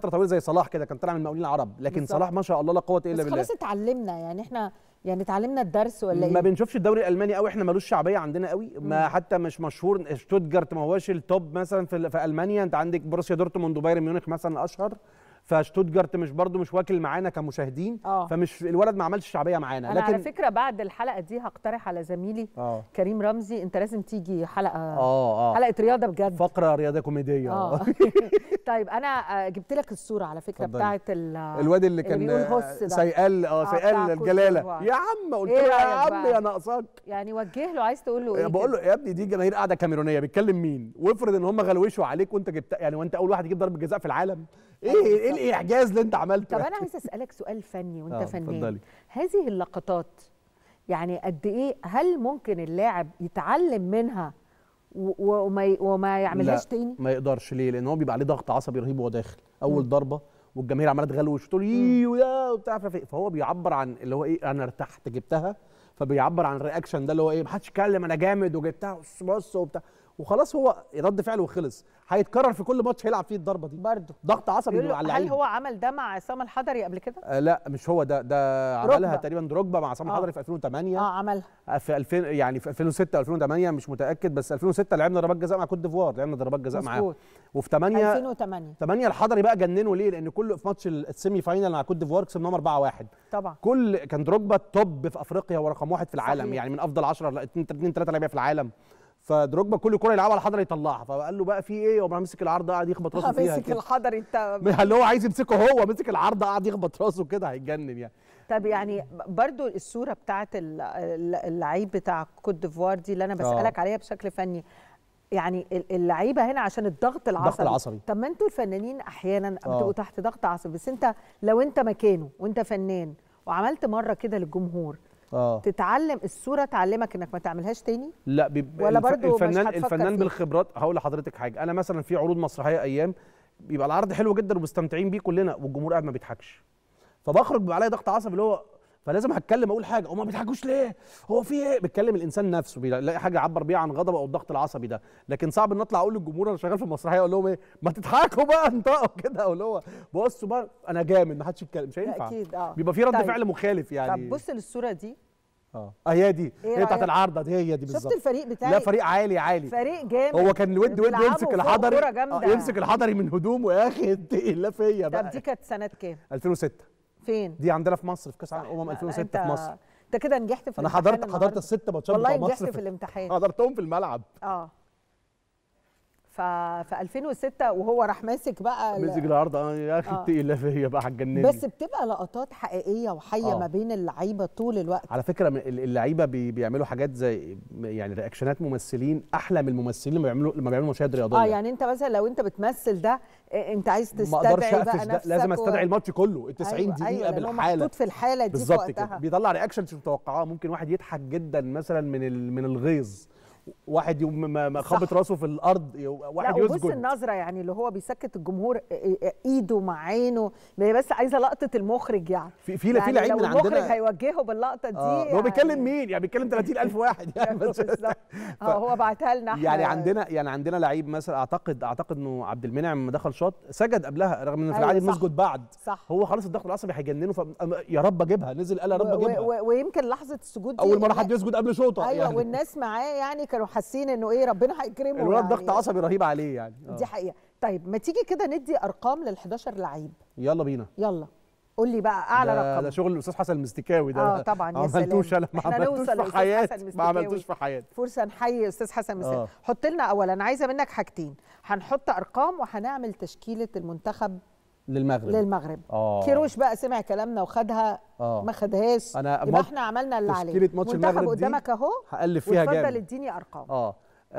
صلاح كده كان طالع من المقاولين العرب لكن بالظبط. صلاح ما شاء الله لا قوه الا بس بالله خلاص اتعلمنا يعني احنا يعني اتعلمنا الدرس ولا ما ايه بنشوفش الدوري الالماني قوي احنا ملوش شعبيه عندنا قوي ما حتى مش مشهور شتوتجارت ما هوش التوب مثلا في, في المانيا انت عندك بروسيا دورتموند وبايرن ميونخ مثلا اشهر فشتوتجارت مش برضو مش واكل معانا كمشاهدين آه. فمش الولد ما عملش شعبيه معانا انا على لكن فكره بعد الحلقه دي هقترح على زميلي اه كريم رمزي انت لازم تيجي حلقه اه اه حلقه رياضه بجد فقره رياضيه كوميديه اه اه طيب انا آه، جبت لك الصوره على فكره اتفضلي. بتاعت ال- الواد اللي كان بيقول هس ده. سيقال اه بتاع سيقال كوت الجلاله ديفوار. يا عم قلت إيه له يا رأيك عم بقى؟ يا ناقصاك يعني وجه له عايز تقول له ايه بقول كده؟ له يا ابني دي جماهير قاعده كاميرونيه بيتكلم مين وافرض ان هم غلوشوا عليك وانت جبت يعني وانت اول واحد يجيب ضربه جزاء في العالم ايه ايه الاعجاز اللي انت عملته طب انا عايزه اسالك سؤال فني وانت آه، فنان اتفضلي. هذه اللقطات يعني قد ايه هل ممكن اللاعب يتعلم منها و- وما ي- وما يعملهاش لا، تاني ما يقدرش ليه لان هو بيبقى عليه ضغط عصبي رهيب وهو داخل اول ضربه والجماهير عماله تغلوش وتقول ايه ويا وبتاع ف- فهو بيعبر عن اللي هو ايه انا ارتحت جبتها فبيعبر عن الرياكشن ده اللي هو ايه محدش يتكلم انا جامد وجبتها بص بص وبتاع وخلاص هو رد فعله وخلص هيتكرر في كل ماتش هيلعب فيه الضربه دي برضه ضغط عصبي بيقول بيبقى على له هل اللعيب هو عمل ده مع عصام الحضري قبل كده؟ آه لا مش هو ده ده عملها دروجبا. تقريبا دروجبا مع عصام آه. الحضري في 2008 اه عملها في 2000 يعني في 2006 2008 مش متاكد بس 2006 لعبنا ضربات جزاء مع كوت ديفوار لعبنا ضربات جزاء معاهم مظبوط. وفي 8 2008 8 الحضري بقى جننوا ليه؟ لان كل في ماتش السيمي فاينال مع كوت ديفوار كسبناهم 4-1 طبعا كل كان دروجبا التوب في افريقيا ورقم واحد في العالم صحيح. يعني من افضل 10 2 3 لعيبه في العالم فدروجبا كل كوره يلعبها الحضري يطلعها فقال له بقى في ايه وما مسك العارضه قعد يخبط راسه فيها مسك كده. الحضري انت اللي هو عايز يمسكه هو مسك العارضه قعد يخبط راسه كده هيتجنن يعني طب يعني برضو الصوره بتاعت ال- ال- اللعيب بتاع كوت ديفوار دي اللي انا بسالك عليها بشكل فني يعني ال- اللعيبه هنا عشان الضغط العصبي العصبي. طب ما انتوا الفنانين احيانا آه. بتبقوا تحت ضغط عصبي بس انت لو انت مكانه وانت فنان وعملت مره كده للجمهور اه تتعلم الصوره تعلمك انك ما تعملش تاني لا بيبقى ولا الف- برضو مش الفنان هتفكر الفنان فيها؟ بالخبرات هقول لحضرتك حاجه انا مثلا في عروض مسرحيه ايام بيبقى العرض حلو جدا ومستمتعين بيه كلنا والجمهور قاعد ما بيضحكش فبخرج بيبقى عليا ضغط عصبي اللي هو فلازم هتكلم اقول حاجه هم ما بيضحكوش ليه هو في ايه بيتكلم الانسان نفسه بيلاقي حاجه يعبر بيها عن غضبه او الضغط العصبي ده لكن صعب ان اطلع اقول للجمهور انا شغال في المسرحيه اقول لهم ايه ما تضحكوا بقى انطقوا كده اقول هو بصوا بقى انا جامد ما حدش يتكلم مش هينفع اكيد اه بيبقى في رد طيب. فعل مخالف يعني طب بص للصوره دي اه آه، هي دي إيه هي بتاعت رأيك؟ العارضه دي هي دي شفت بالظبط الفريق بتاعي لا فريق عالي عالي فريق جامد هو كان ود ود بيلعبوا يمسك فوق الحضري كرة جامدة. آه، يمسك الحضري من هدومه يا اخي اتقي الله فيا طب بقى دي كانت سنه كام 2006 فين دي عندنا في مصر في كاس العالم الامم 2006 انت في مصر انت كده نجحت في انا الامتحان حضرت حضرت النهاردة. الست ماتشات والله بتوع نجحت مصر في الامتحان حضرتهم في الملعب اه ف في 2006 وهو راح ماسك بقى ال- مسك العرض آه، يا اخي آه. اتقي الله فيا بقى هتجنني بس بتبقى لقطات حقيقيه وحيه آه. ما بين اللعيبه طول الوقت على فكره م- ال- اللعيبه بي- بيعملوا حاجات زي يعني رياكشنات ممثلين احلى من الممثلين لما بيعملوا لما بيعملوا مشاهد رياضيه اه يعني انت مثلا لو انت بتمثل ده إيه، انت عايز ما اقدرش تستدعي بقى اقفش ده نفسك لازم استدعي و- الماتش كله ال 90 أيوة، دقيقه أيوة، لأن هو بالحاله محطوط في الحاله دي في بالظبط كده وقتها بيطلع رياكشن مش متوقعاه ممكن واحد يضحك جدا مثلا من ال- من الغيظ واحد يقوم م- م- خابط صح. راسه في الارض ي- واحد لا وبص يسجد النظره يعني اللي هو بيسكت الجمهور إيه- إيه- ايده مع عينه ما هي بس عايزه لقطه المخرج يعني في في يعني في لعيب لو من المخرج عندنا هيوجهه باللقطه دي آه هو بيتكلم مين يعني بيتكلم 30000 واحد يعني بس بالظبط. اه هو بعتها لنا احنا يعني عندنا يعني عندنا لعيب مثلا اعتقد اعتقد انه عبد المنعم لما دخل شاط سجد قبلها رغم ان في أيوة العادي صح. بنسجد بعد صح هو خلاص الضغط العصبي هيجننه ف يا رب اجيبها نزل قال يا رب و- اجيبها و- و- ويمكن لحظه السجود دي اول مره حد يسجد قبل شوطه ايوه يعني والناس معاه يعني كانوا حاسين انه ايه ربنا هيكرمه الولد يعني. ضغط عصبي رهيب عليه يعني آه. دي حقيقه طيب ما تيجي كده ندي ارقام لل 11 لعيب يلا بينا يلا قول لي بقى اعلى ده, رقم ده شغل الاستاذ حسن المستكاوي ده اه طبعا يا ما عملتوش سلام. انا ما إحنا عملتوش نوصل في لأستاذ حياتي حسن ما المستكاوي. عملتوش في حياتي فرصه نحيي استاذ حسن مساء آه. حط لنا اولا انا عايزه منك حاجتين هنحط ارقام وهنعمل تشكيله المنتخب للمغرب للمغرب اه كيروش بقى سمع كلامنا وخدها اه ما خدهاش أنا يبقى مات- احنا عملنا اللي عليه تشكيلة ماتش منتخب المغرب دي قدامك اهو هألف فيها واتفضل جامد. اديني ارقام اه,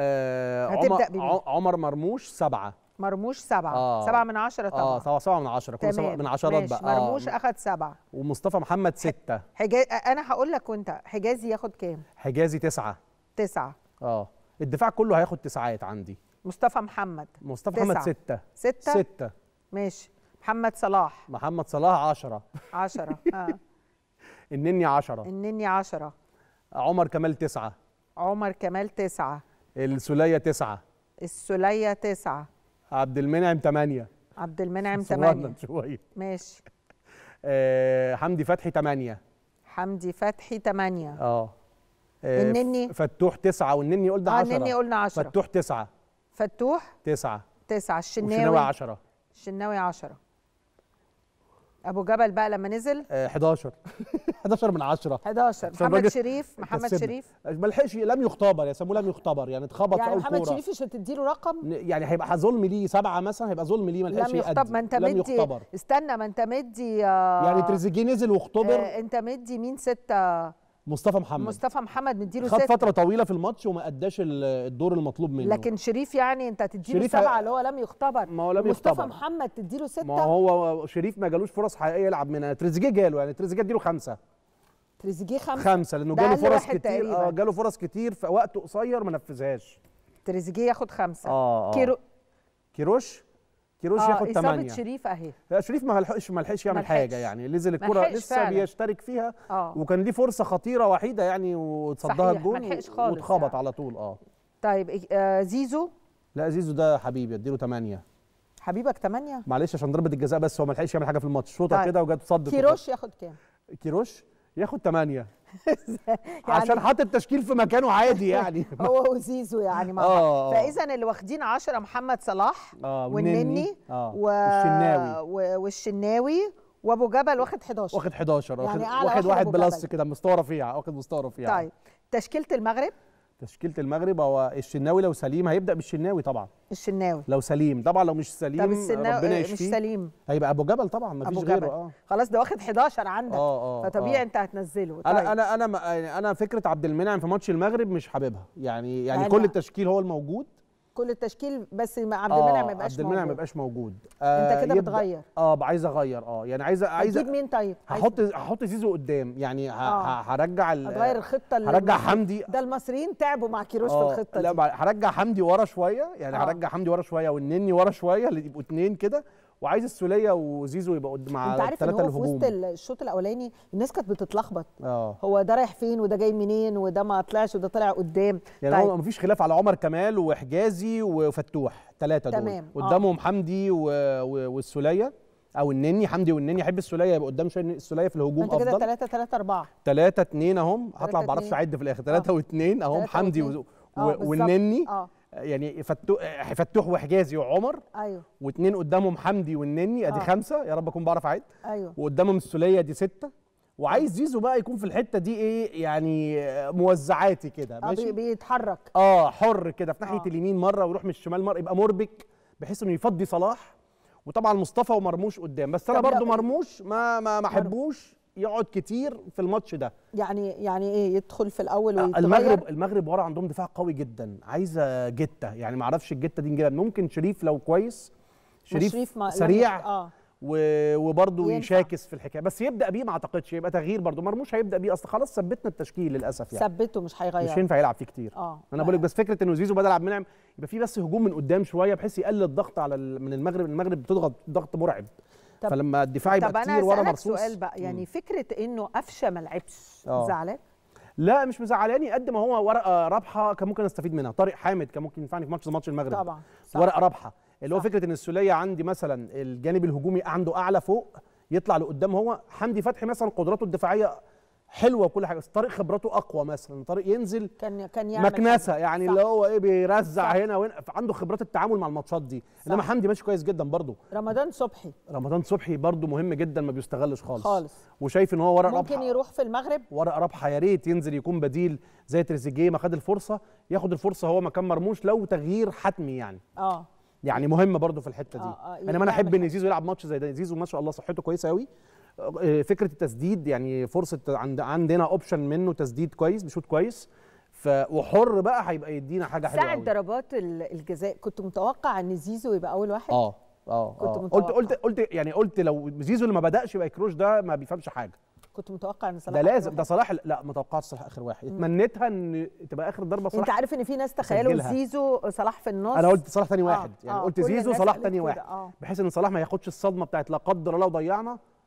آه هتبدأ عمر, بمين؟ ع- عمر مرموش سبعة مرموش سبعة آه. سبعة من عشرة طبعا اه طبعا سبعة من عشرة كل سبعة تمام. من عشرات ماشي. بقى مرموش آه. اخد سبعة ومصطفى محمد ستة حجاز انا هقول لك وانت حجازي ياخد كام حجازي تسعة تسعة اه الدفاع كله هياخد تسعات عندي مصطفى محمد مصطفى محمد تسعة. ستة ستة ستة ماشي محمد صلاح محمد صلاح عشرة عشرة اه النني عشرة النني عشرة عمر كمال تسعة عمر كمال تسعة السولية تسعة السولية تسعة عبد المنعم تمانية عبد المنعم صغنن 8 شويه ماشي آه حمدي فتحي 8 حمدي فتحي 8 اه آه، النني؟ فتوح 9 والنني قلنا آه، 10 النني قلنا 10. فتوح 9 فتوح 9 9 والشناوي الشناوي 10 الشناوي 10 ابو جبل بقى لما نزل آه 11 11 من 10 11 عشان محمد الراجل شريف محمد كسبنا. شريف ما لحقش لم يختبر يا سموه لم يختبر يعني اتخبط في يعني اول محمد كوره شريف مش هتديله رقم يعني هيبقى ظلم ليه سبعه مثلا هيبقى ظلم ليه ما لحقش لم يختبر يأدي. ما انت لم مدي يختبر استنى ما انت مدي آه يعني تريزيجيه نزل واختبر آه انت مدي مين ستة مصطفى محمد مصطفى محمد مديله خد ستة فتره طويله في الماتش وما اداش ال- الدور المطلوب منه لكن شريف يعني انت هتديله شريف سبعة ه- اللي هو لم يختبر ما هو لم مصطفى يختبر. محمد تديله ستة ما هو شريف ما جالوش فرص حقيقيه يلعب منها تريزيجيه جاله يعني تريزيجيه اديله خمسه تريزيجيه خمسة خمسه لانه ده جاله أقل فرص واحد كتير تقريباً. اه جاله فرص كتير في وقت قصير ما نفذهاش تريزيجيه ياخد خمسة اه اه كيرو كيروش كيروش آه ياخد إصابة 8 شريف اهي لا شريف ما لحقش ما لحقش يعمل ما حاجه لحقش. يعني نزل ما الكره لحقش لسه فعلاً. بيشترك فيها اه وكان ليه فرصه خطيره وحيده يعني وتصدها صحيح، ما الجون لحقش خالص واتخبط يعني. على طول اه طيب آه زيزو لا زيزو ده حبيبي اديله 8 حبيبك 8 معلش عشان ضربه الجزاء بس هو ما لحقش يعمل حاجه في الماتش شوطه طيب. كده وجت صدت كيروش ياخد كام كيروش ياخد 8 عشان حاطط التشكيل في مكانه عادي يعني هو وزيزو يعني مع آه، بعض آه. فاذا اللي واخدين 10 محمد صلاح اه والنني اه و... والشناوي و... والشناوي وابو جبل واخد 11 واخد 11 واخد يعني أعلى واخد واحد واحد أبو بلس جبل. كده مستوى رفيع واخد مستوى رفيع طيب تشكيله المغرب تشكيله المغرب هو الشناوي لو سليم هيبدا بالشناوي طبعا الشناوي لو سليم طبعا لو مش سليم طب السناوي ربنا مش يشفيه سليم هيبقى ابو جبل طبعا مفيش ابو غيره جبل اه خلاص ده واخد 11 عندك اه اه فطبيعي آه. انت هتنزله طيب. انا انا انا ما- يعني انا فكره عبد المنعم في ماتش المغرب مش حاببها يعني يعني يعني كل التشكيل هو الموجود كل التشكيل بس مع عبد آه، المنعم ما يبقاش عبد المنعم ما موجود. يبقاش موجود انت كده يبدأ- بتغير اه عايز اغير اه يعني عايز عايز هتجيب مين طيب عايز- هحط هحط زيزو قدام يعني ه- آه. ه- هرجع ال- هتغير الخطه اللي هرجع المصري- حمدي ده المصريين تعبوا مع كيروش في آه، الخطه لا دي بع- هرجع حمدي ورا شويه يعني آه. هرجع حمدي ورا شويه والنني ورا شويه اللي يبقوا اتنين كده وعايز السوليه وزيزو يبقى قد- مع انت عارف ان الثلاثه هو في وسط الهجوم الشوط الاولاني الناس كانت بتتلخبط اه هو ده رايح فين وده جاي منين وده ما طلعش وده طلع قدام يعني طيب هو مفيش خلاف على عمر كمال وحجازي وفتوح ثلاثه دول تمام، آه. قدامهم حمدي و... و... والسوليه او النني حمدي والنني احب السوليه يبقى قدام شويه السوليه في الهجوم انت كده افضل 3 3 4 ثلاثة اتنين اهم هطلع تلاتة ما بعرفش اتنين. اعد في الاخر ثلاثة واثنين اهم تلاتة حمدي واتنين. و... آه، و... بالظبط. والنني اه يعني فتوح فتوح وحجازي وعمر ايوه واثنين قدامهم حمدي والنني ادي آه. خمسة يا رب اكون بعرف اعد ايوه وقدامهم السوليه دي ستة وعايز زيزو بقى يكون في الحته دي ايه يعني موزعاتي كده اه بي- ماشي بيتحرك اه حر كده في ناحيه آه. اليمين مره ويروح من الشمال مره يبقى مربك بحيث انه يفضي صلاح وطبعا مصطفى ومرموش قدام بس انا طب لا- برضو مرموش ما ما ما احبوش يقعد كتير في الماتش ده يعني يعني ايه يدخل في الاول ويتغير المغرب المغرب ورا عندهم دفاع قوي جدا عايزه جته يعني ما اعرفش الجته دي نجيبها ممكن شريف لو كويس شريف, شريف ما- لم سريع يخ- اه و- وبرضه ينفع. يشاكس في الحكايه بس يبدا بيه ما اعتقدش يبقى تغيير برضه مرموش هيبدا بيه اصل خلاص ثبتنا التشكيل للاسف يعني ثبته مش هيغير مش هينفع يلعب فيه كتير اه انا بقول لك بس فكره انه زيزو بدل عبد المنعم يبقى في بس هجوم من قدام شويه بحيث يقلل الضغط على ال- من المغرب المغرب بتضغط ضغط مرعب طب- فلما الدفاع يبقى طب انا كتير ورا اسالك مرصوص سؤال بقى يعني فكره انه قفشه ما لعبش آه. زعلان لا مش مزعلاني قد ما هو ورقه رابحه كان ممكن استفيد منها طارق حامد كان ممكن ينفعني في ماتش زي ماتش المغرب طبعا صح. ورقه رابحه اللي هو فكره ان السوليه عندي مثلا الجانب الهجومي عنده اعلى فوق يطلع لقدام هو حمدي فتحي مثلا قدراته الدفاعيه حلوه وكل حاجه بس طارق خبراته اقوى مثلا طارق ينزل كان كان يعمل مكنسه حاجة. يعني صح. اللي هو ايه بيرزع صح. هنا وهنا عنده خبرات التعامل مع الماتشات دي انما حمدي ماشي كويس جدا برضه رمضان صبحي رمضان صبحي برضه مهم جدا ما بيستغلش خالص خالص. وشايف ان هو ورق ممكن رابحه يروح في المغرب ورقه رابحه يا ريت ينزل يكون بديل زي تريزيجيه ما خد الفرصه ياخد الفرصه هو مكان مرموش لو تغيير حتمي يعني اه يعني مهم برضه في الحته دي آه، آه، انما انا يعمل احب ان زيزو يلعب ماتش زي ده زيزو ما شاء الله صحته كويسه قوي آه، فكره التسديد يعني فرصه عند عندنا اوبشن منه تسديد كويس بشوط كويس ف وحر بقى هيبقى يدينا حاجه حلوه ساعة قوي ضربات ال- الجزاء كنت متوقع ان زيزو يبقى اول واحد اه اه كنت آه. قلت متوقع. قلت قلت يعني قلت لو زيزو اللي ما بداش يبقى كروش ده ما بيفهمش حاجه كنت متوقع ان صلاح ده آخر لازم واحد. ده صلاح لا ما توقعتش صلاح اخر واحد اتمنيتها ان تبقى اخر ضربه صلاح انت عارف ان في ناس تخيلوا يسجلها. زيزو صلاح في النص انا قلت صلاح تاني آه، واحد يعني آه، قلت كل زيزو الناس صلاح قالت تاني كده، واحد آه. بحيث ان صلاح ما ياخدش الصدمه بتاعت لا قدر الله لو ضيعنا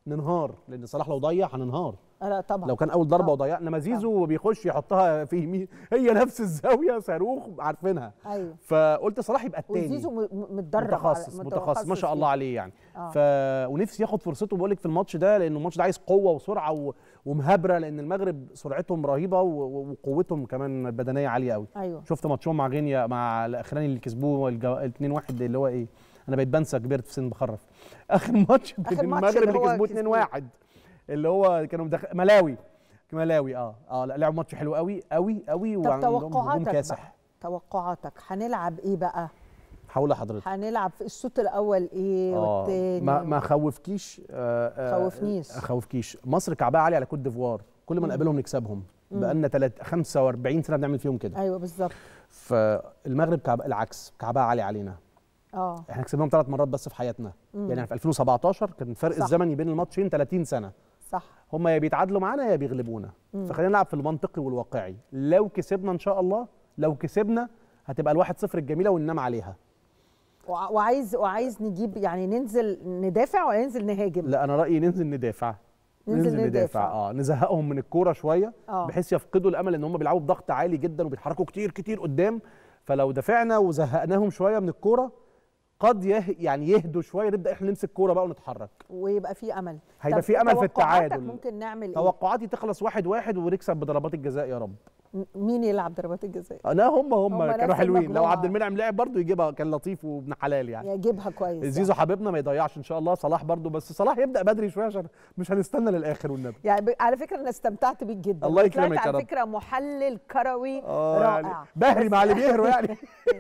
ننهار لان صلاح لو ضيع هننهار لا طبعا لو كان اول ضربه وضيع انما زيزو بيخش يحطها في يمين هي نفس الزاويه صاروخ عارفينها ايوه فقلت صلاح يبقى التاني وزيزو م- م- متدرب على- متخصص متخصص ما شاء الله فيه. عليه يعني آه. ف ونفسي ياخد فرصته بقول لك في الماتش ده لانه الماتش ده عايز قوه وسرعه و... ومهابره لان المغرب سرعتهم رهيبه و... و- وقوتهم كمان البدنيه عاليه قوي ايوه شفت ماتشهم مع غينيا مع الاخراني اللي كسبوه الجو... 2 1 اللي هو ايه انا بقيت بنسى كبرت في سن بخرف اخر ماتش آخر بين ماتش المغرب اللي اللي هو كسبوه 2 كسبوه. 1 اللي هو كانوا مدخل ملاوي ملاوي اه اه لا لعبوا ماتش حلو قوي قوي قوي طب وعندهم هجوم توقعاتك بقى كاسح توقعاتك هنلعب ايه بقى هقول لحضرتك هنلعب في الشوط الاول ايه اه والتاني ما ما خوفكيش آه آه خوفنيش. خوفكيش مصر كعبها عالي على كوت ديفوار كل ما مم. نقابلهم نكسبهم مم. بقالنا تلات 45 سنه بنعمل فيهم كده ايوه بالظبط فالمغرب كعب العكس كعبها عالي علينا اه احنا كسبناهم ثلاث مرات بس في حياتنا مم. يعني في 2017 كان فرق صح. الزمني بين الماتشين 30 سنه صح هم يا بيتعادلوا معانا يا بيغلبونا مم. فخلينا نلعب في المنطقي والواقعي لو كسبنا ان شاء الله لو كسبنا هتبقى الواحد صفر الجميله وننام عليها وع- وعايز وعايز نجيب يعني ننزل ندافع ولا ننزل نهاجم لا انا رايي ننزل ندافع ننزل ندافع. اه نزهقهم من الكوره شويه آه. بحيث يفقدوا الامل ان هم بيلعبوا بضغط عالي جدا وبيتحركوا كتير كتير قدام فلو دافعنا وزهقناهم شويه من الكوره قد يه يعني يهدوا شويه نبدا احنا نمسك كوره بقى ونتحرك ويبقى في امل هيبقى طب في امل في توقعاتك التعادل ممكن نعمل ايه توقعاتي تخلص واحد واحد ونكسب بضربات الجزاء يا رب م- مين يلعب ضربات الجزاء لا هم هم هم كانوا نفس حلوين لو المجموعة. عبد المنعم لعب برضه يجيبها كان لطيف وابن حلال يعني يجيبها كويس زيزو حبيبنا ما يضيعش ان شاء الله صلاح برضه بس صلاح يبدا بدري شويه عشان مش هنستنى للاخر والنبي يعني ب- على فكره انا استمتعت بيك جدا الله طلعت يكرمك يا على رب. فكره محلل كروي اه يعني رائع بهري بس- مع اللي بيهروا يعني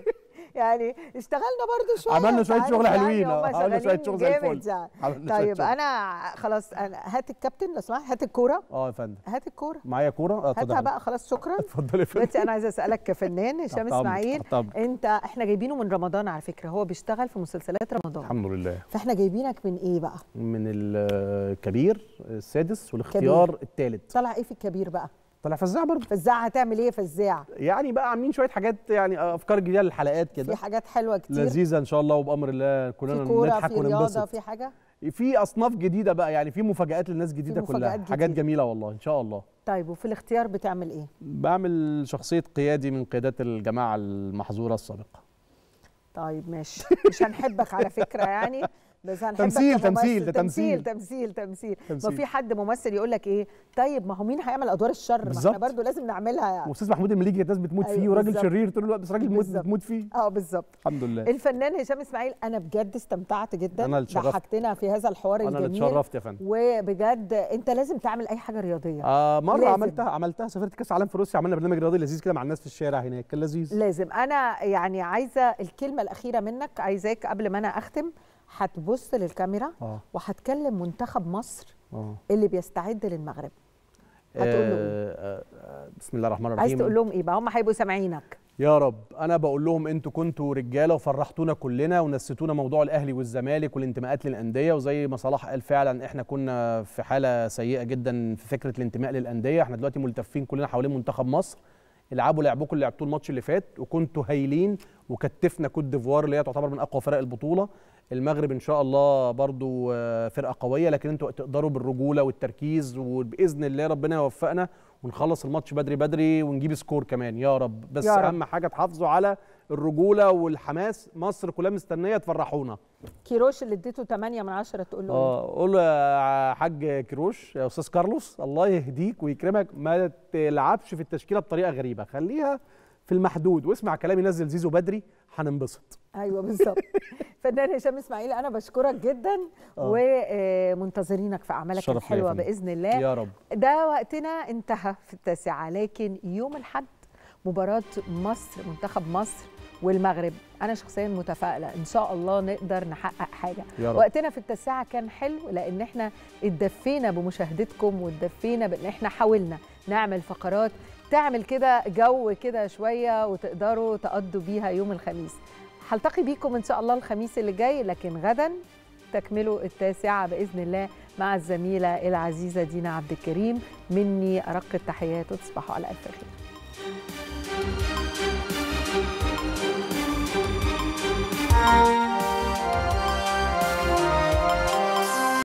يعني اشتغلنا برضو شويه عملنا أنت شوية عارف شغل يعني حلوين، هم آه، عملنا شوية شغالين شغل زي جامد الفل. يعني. عملنا شوية طيب شغل. انا خلاص انا هات الكابتن لو سمحت هات الكوره اه يا فندم هات الكوره معايا كوره اه هاتها اتفضل بقى خلاص شكرا اتفضل يا فندم دلوقتي انا عايزه اسالك كفنان هشام تحت أمرك، اسماعيل تحت أمرك. انت احنا جايبينه من رمضان على فكره هو بيشتغل في مسلسلات رمضان الحمد لله فاحنا جايبينك من ايه بقى من الكبير السادس والاختيار الثالث طلع ايه في الكبير بقى طلع فزاع برضه فزاع هتعمل ايه فزاع يعني بقى عاملين شويه حاجات يعني افكار جديده للحلقات كده في حاجات حلوه كتير لذيذه ان شاء الله وبامر الله كلنا في كوره نضحك في رياضه وننبسط في حاجه في اصناف جديده بقى يعني في مفاجات للناس جديده كلها مفاجآت حاجات جديدة. جميله والله ان شاء الله طيب وفي الاختيار بتعمل ايه بعمل شخصيه قيادي من قيادات الجماعه المحظوره السابقه طيب ماشي مش هنحبك على فكره يعني بس هنحبك تمثيل، كممثل. تمثيل، ده تمثيل تمثيل. تمثيل تمثيل ما تمثيل. في حد ممثل يقول لك ايه طيب ما هو مين هيعمل ادوار الشر ما احنا بالظبط. برضو لازم نعملها يعني واستاذ محمود المليجي الناس بتموت أيوة فيه وراجل بالظبط. شرير طول الوقت بس راجل موت بالظبط. بتموت فيه اه بالظبط الحمد لله الفنان هشام اسماعيل انا بجد استمتعت جدا أنا اللي اتشرفت. ضحكتنا في هذا الحوار أنا اللي الجميل اتشرفت يا فندم. وبجد انت لازم تعمل اي حاجه رياضيه آه مره لازم. عملتها عملتها سافرت كاس عالم في روسيا عملنا برنامج رياضي لذيذ كده مع الناس في الشارع هناك كان لذيذ لازم انا يعني عايزه الكلمه الاخيره منك عايزاك قبل ما انا اختم هتبص للكاميرا اه وهتكلم منتخب مصر اه اللي بيستعد للمغرب هتقول له ايه آه، آه، بسم الله الرحمن الرحيم عايز تقول لهم ايه بقى هم هيبقوا سامعينك يا رب انا بقول لهم انتوا كنتوا رجاله وفرحتونا كلنا ونسيتونا موضوع الاهلي والزمالك والانتماءات للانديه وزي ما صلاح قال فعلا احنا كنا في حاله سيئه جدا في فكره الانتماء للانديه احنا دلوقتي ملتفين كلنا حوالين منتخب مصر العبوا لعبكم اللي لعبتوه الماتش اللي فات وكنتوا هايلين وكتفنا كوت ديفوار اللي هي تعتبر من اقوى فرق البطوله المغرب ان شاء الله برضو آه، فرقه قويه لكن انتوا تقدروا بالرجوله والتركيز وباذن الله ربنا يوفقنا ونخلص الماتش بدري بدري ونجيب سكور كمان يا رب بس يا رب. اهم حاجه تحافظوا على الرجوله والحماس مصر كلها مستنيه تفرحونا كيروش اللي اديته 8 من 10 تقول له إيه؟ اه قول له يا حاج كيروش يا استاذ كارلوس الله يهديك ويكرمك ما تلعبش في التشكيله بطريقه غريبه خليها في المحدود واسمع كلامي نزل زيزو بدري هننبسط ايوه بالظبط فنان هشام اسماعيل انا بشكرك جدا آه. ومنتظرينك في اعمالك شرف ليا يا الحلوه فندم. باذن الله يا رب ده وقتنا انتهى في التاسعه لكن يوم الاحد مباراه مصر منتخب مصر والمغرب انا شخصيا متفائله ان شاء الله نقدر نحقق حاجه يا رب. وقتنا في التاسعه كان حلو لان احنا اتدفينا بمشاهدتكم واتدفينا بان احنا حاولنا نعمل فقرات تعمل كده جو كده شويه وتقدروا تقضوا بيها يوم الخميس هلتقي بيكم ان شاء الله الخميس اللي جاي لكن غدا تكملوا التاسعه باذن الله مع الزميله العزيزه دينا عبد الكريم مني ارق التحيات وتصبحوا على الف خير